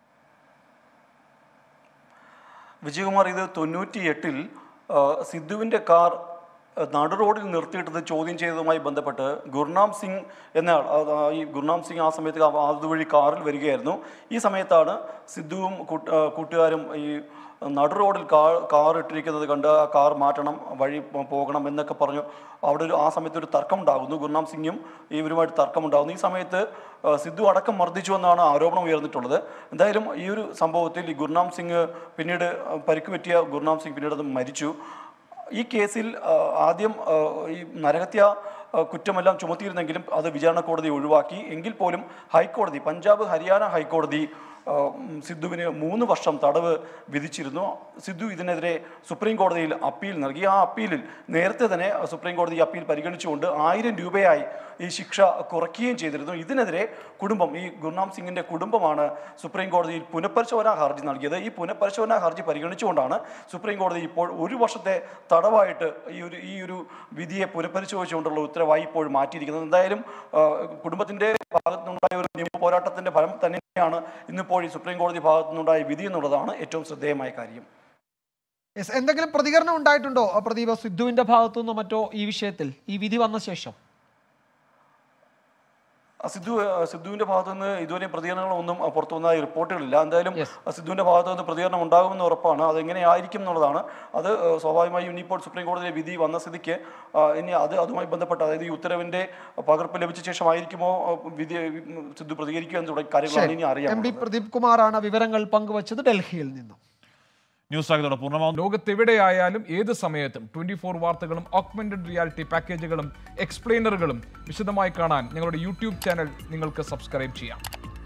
വിജയകുമാർ ഇത് തൊണ്ണൂറ്റി എട്ടിൽ സിദ്ധുവിൻ്റെ കാർ ആ, നടു റോഡിൽ നിർത്തിയിട്ടത് ചോദ്യം ചെയ്തതുമായി ബന്ധപ്പെട്ട് ഗുർനാം സിംഗ് എന്നയാൾ ആ, ആ, ഈ ഗുർനാം സിംഗ് ആ സമയത്ത് ആ- അതുവഴി കാറിൽ വരികയായിരുന്നു ഈ സമയത്താണ് സിദ്ധുവും കൂട്ട്- ആ, കൂട്ടുകാരും ഈ നടു റോഡിൽ കാർ കാർ ഇട്ടിരിക്കുന്നത് കണ്ട് ആ കാർ മാറ്റണം വഴി പോ- പോകണം എന്നൊക്കെ പറഞ്ഞു അവിടെ ഒരു ആ സമയത്ത് ഒരു തർക്കം ഉണ്ടാകുന്നു ഗുർനാം സിംഗും ഇവരുമായിട്ട് തർക്കമുണ്ടാകുന്നു ഈ സമയത്ത് ആ, സിദ്ധു അടക്കം മർദ്ദിച്ചു എന്നാണ് ആരോപണം ഉയർന്നിട്ടുള്ളത് എന്തായാലും ഈ ഒരു സംഭവത്തിൽ ഈ ഗുർനാം സിംഗ് പിന്നീട് ആ, പരിക്ക് പറ്റിയ ഗുർനാം സിംഗ് പിന്നീട് അത് മരിച്ചു ഈ കേസിൽ ആ, ആദ്യം ആ, ഈ നരഹത്യ ആ, കുറ്റമെല്ലാം ചുമത്തിയിരുന്നെങ്കിലും അത് വിചാരണ കോടതി ഒഴിവാക്കി എങ്കിൽ പോലും ഹൈക്കോടതി പഞ്ചാബ് ഹരിയാന ഹൈക്കോടതി ആ, ഉം, സിദ്ധുവിന് മൂന്ന് വർഷം തടവ് വിധിച്ചിരുന്നു സിദ്ധു ഇതിനെതിരെ സുപ്രീം കോടതിയിൽ അപ്പീൽ നൽകി ആ അപ്പീലിൽ നേരത്തെ തന്നെ സുപ്രീം കോടതി ഈ അപ്പീൽ പരിഗണിച്ചുകൊണ്ട് ആയിരം രൂപയായി ഈ ശിക്ഷ കുറയ്ക്കുകയും ചെയ്തിരുന്നു ഇതിനെതിരെ കുടുംബം ഈ ഗുർനാം സിംഗിന്റെ കുടുംബമാണ് സുപ്രീം കോടതിയിൽ പുനഃപരിശോധനാ ഹർജി നൽകിയത് ഈ പുനഃപരിശോധനാ ഹർജി പരിഗണിച്ചുകൊണ്ടാണ് സുപ്രീം കോടതി ഇപ്പോൾ ഒരു വർഷത്തെ തടവായിട്ട് ഈ ഒരു ഈ ഒരു വിധിയെ പുനഃപരിശോധിച്ചുകൊണ്ടുള്ള ഉത്തരവായി ഇപ്പോൾ മാറ്റിയിരിക്കുന്നത് എന്തായാലും ആ, കുടുംബത്തിന്റെ ഭാഗത്തുനിന്നുണ്ടായ ഒരു നിയമ പോരാട്ടത്തിന്റെ ഫലം തന്നെയാണ് ഇന്നിപ്പോൾ ഈ സുപ്രീം കോടതി ഭാഗത്തുനിന്നുണ്ടായ വിധി എന്നുള്ളതാണ് ഏറ്റവും ശ്രദ്ധേയമായ കാര്യം Yes, എന്തെങ്കിലും പ്രതികരണം ഉണ്ടായിട്ടുണ്ടോ ആ, പ്രദീപ് സിദ്ധുവിന്റെ ഭാഗത്തുനിന്നോ മറ്റോ ഈ വിഷയത്തിൽ ഈ വിധി വന്ന ശേഷം ആ, സിദ്ധു ആ, സിദ്ധുവിന്റെ ഭാഗത്തു നിന്ന് ഇതുവരെ പ്രതികരണങ്ങളൊന്നും ആ, പുറത്തു വന്നതായി റിപ്പോർട്ടുകളില്ല എന്തായാലും ആ, സിദ്ധുവിന്റെ ഭാഗത്തു നിന്ന് പ്രതികരണം ഉണ്ടാകുമെന്ന് ഉറപ്പാണ് അതെങ്ങനെയായിരിക്കും എന്നുള്ളതാണ് അത് ആ, സ്വാഭാവികമായും ഇനിയിപ്പോൾ സുപ്രീം കോടതിയിലെ വിധി വന്ന സ്ഥിതിക്ക് ആ, ഇനി അത് അതുമായി ബന്ധപ്പെട്ട് അതായത് ഈ ഉത്തരവിന്റെ പകർപ്പ് ലഭിച്ച ശേഷമായിരിക്കുമോ ആ, വിധി ഉം, സിദ്ധു പ്രതികരിക്കുക എന്ന് തുടങ്ങിയ കാര്യങ്ങളാണ് ഇനി എം അറിയാം പി പ്രദീപ് കുമാറാണ് വിവരങ്ങൾ പങ്കുവച്ചത് ഡൽഹിയിൽ നിന്നും ന്യൂസ് ആയതോടെ പൂർണ്ണമാവും ലോകത്തെവിടെയായാലും ഏത് സമയത്തും ട്വന്റി ഫോർ വാർത്തകളും ഓഗ്മെന്റഡ് റിയാലിറ്റി പാക്കേജുകളും എക്സ്പ്ലെയിനറുകളും വിശദമായി കാണാൻ ഞങ്ങളുടെ യൂട്യൂബ് ചാനൽ നിങ്ങൾക്ക് സബ്സ്ക്രൈബ് ചെയ്യാം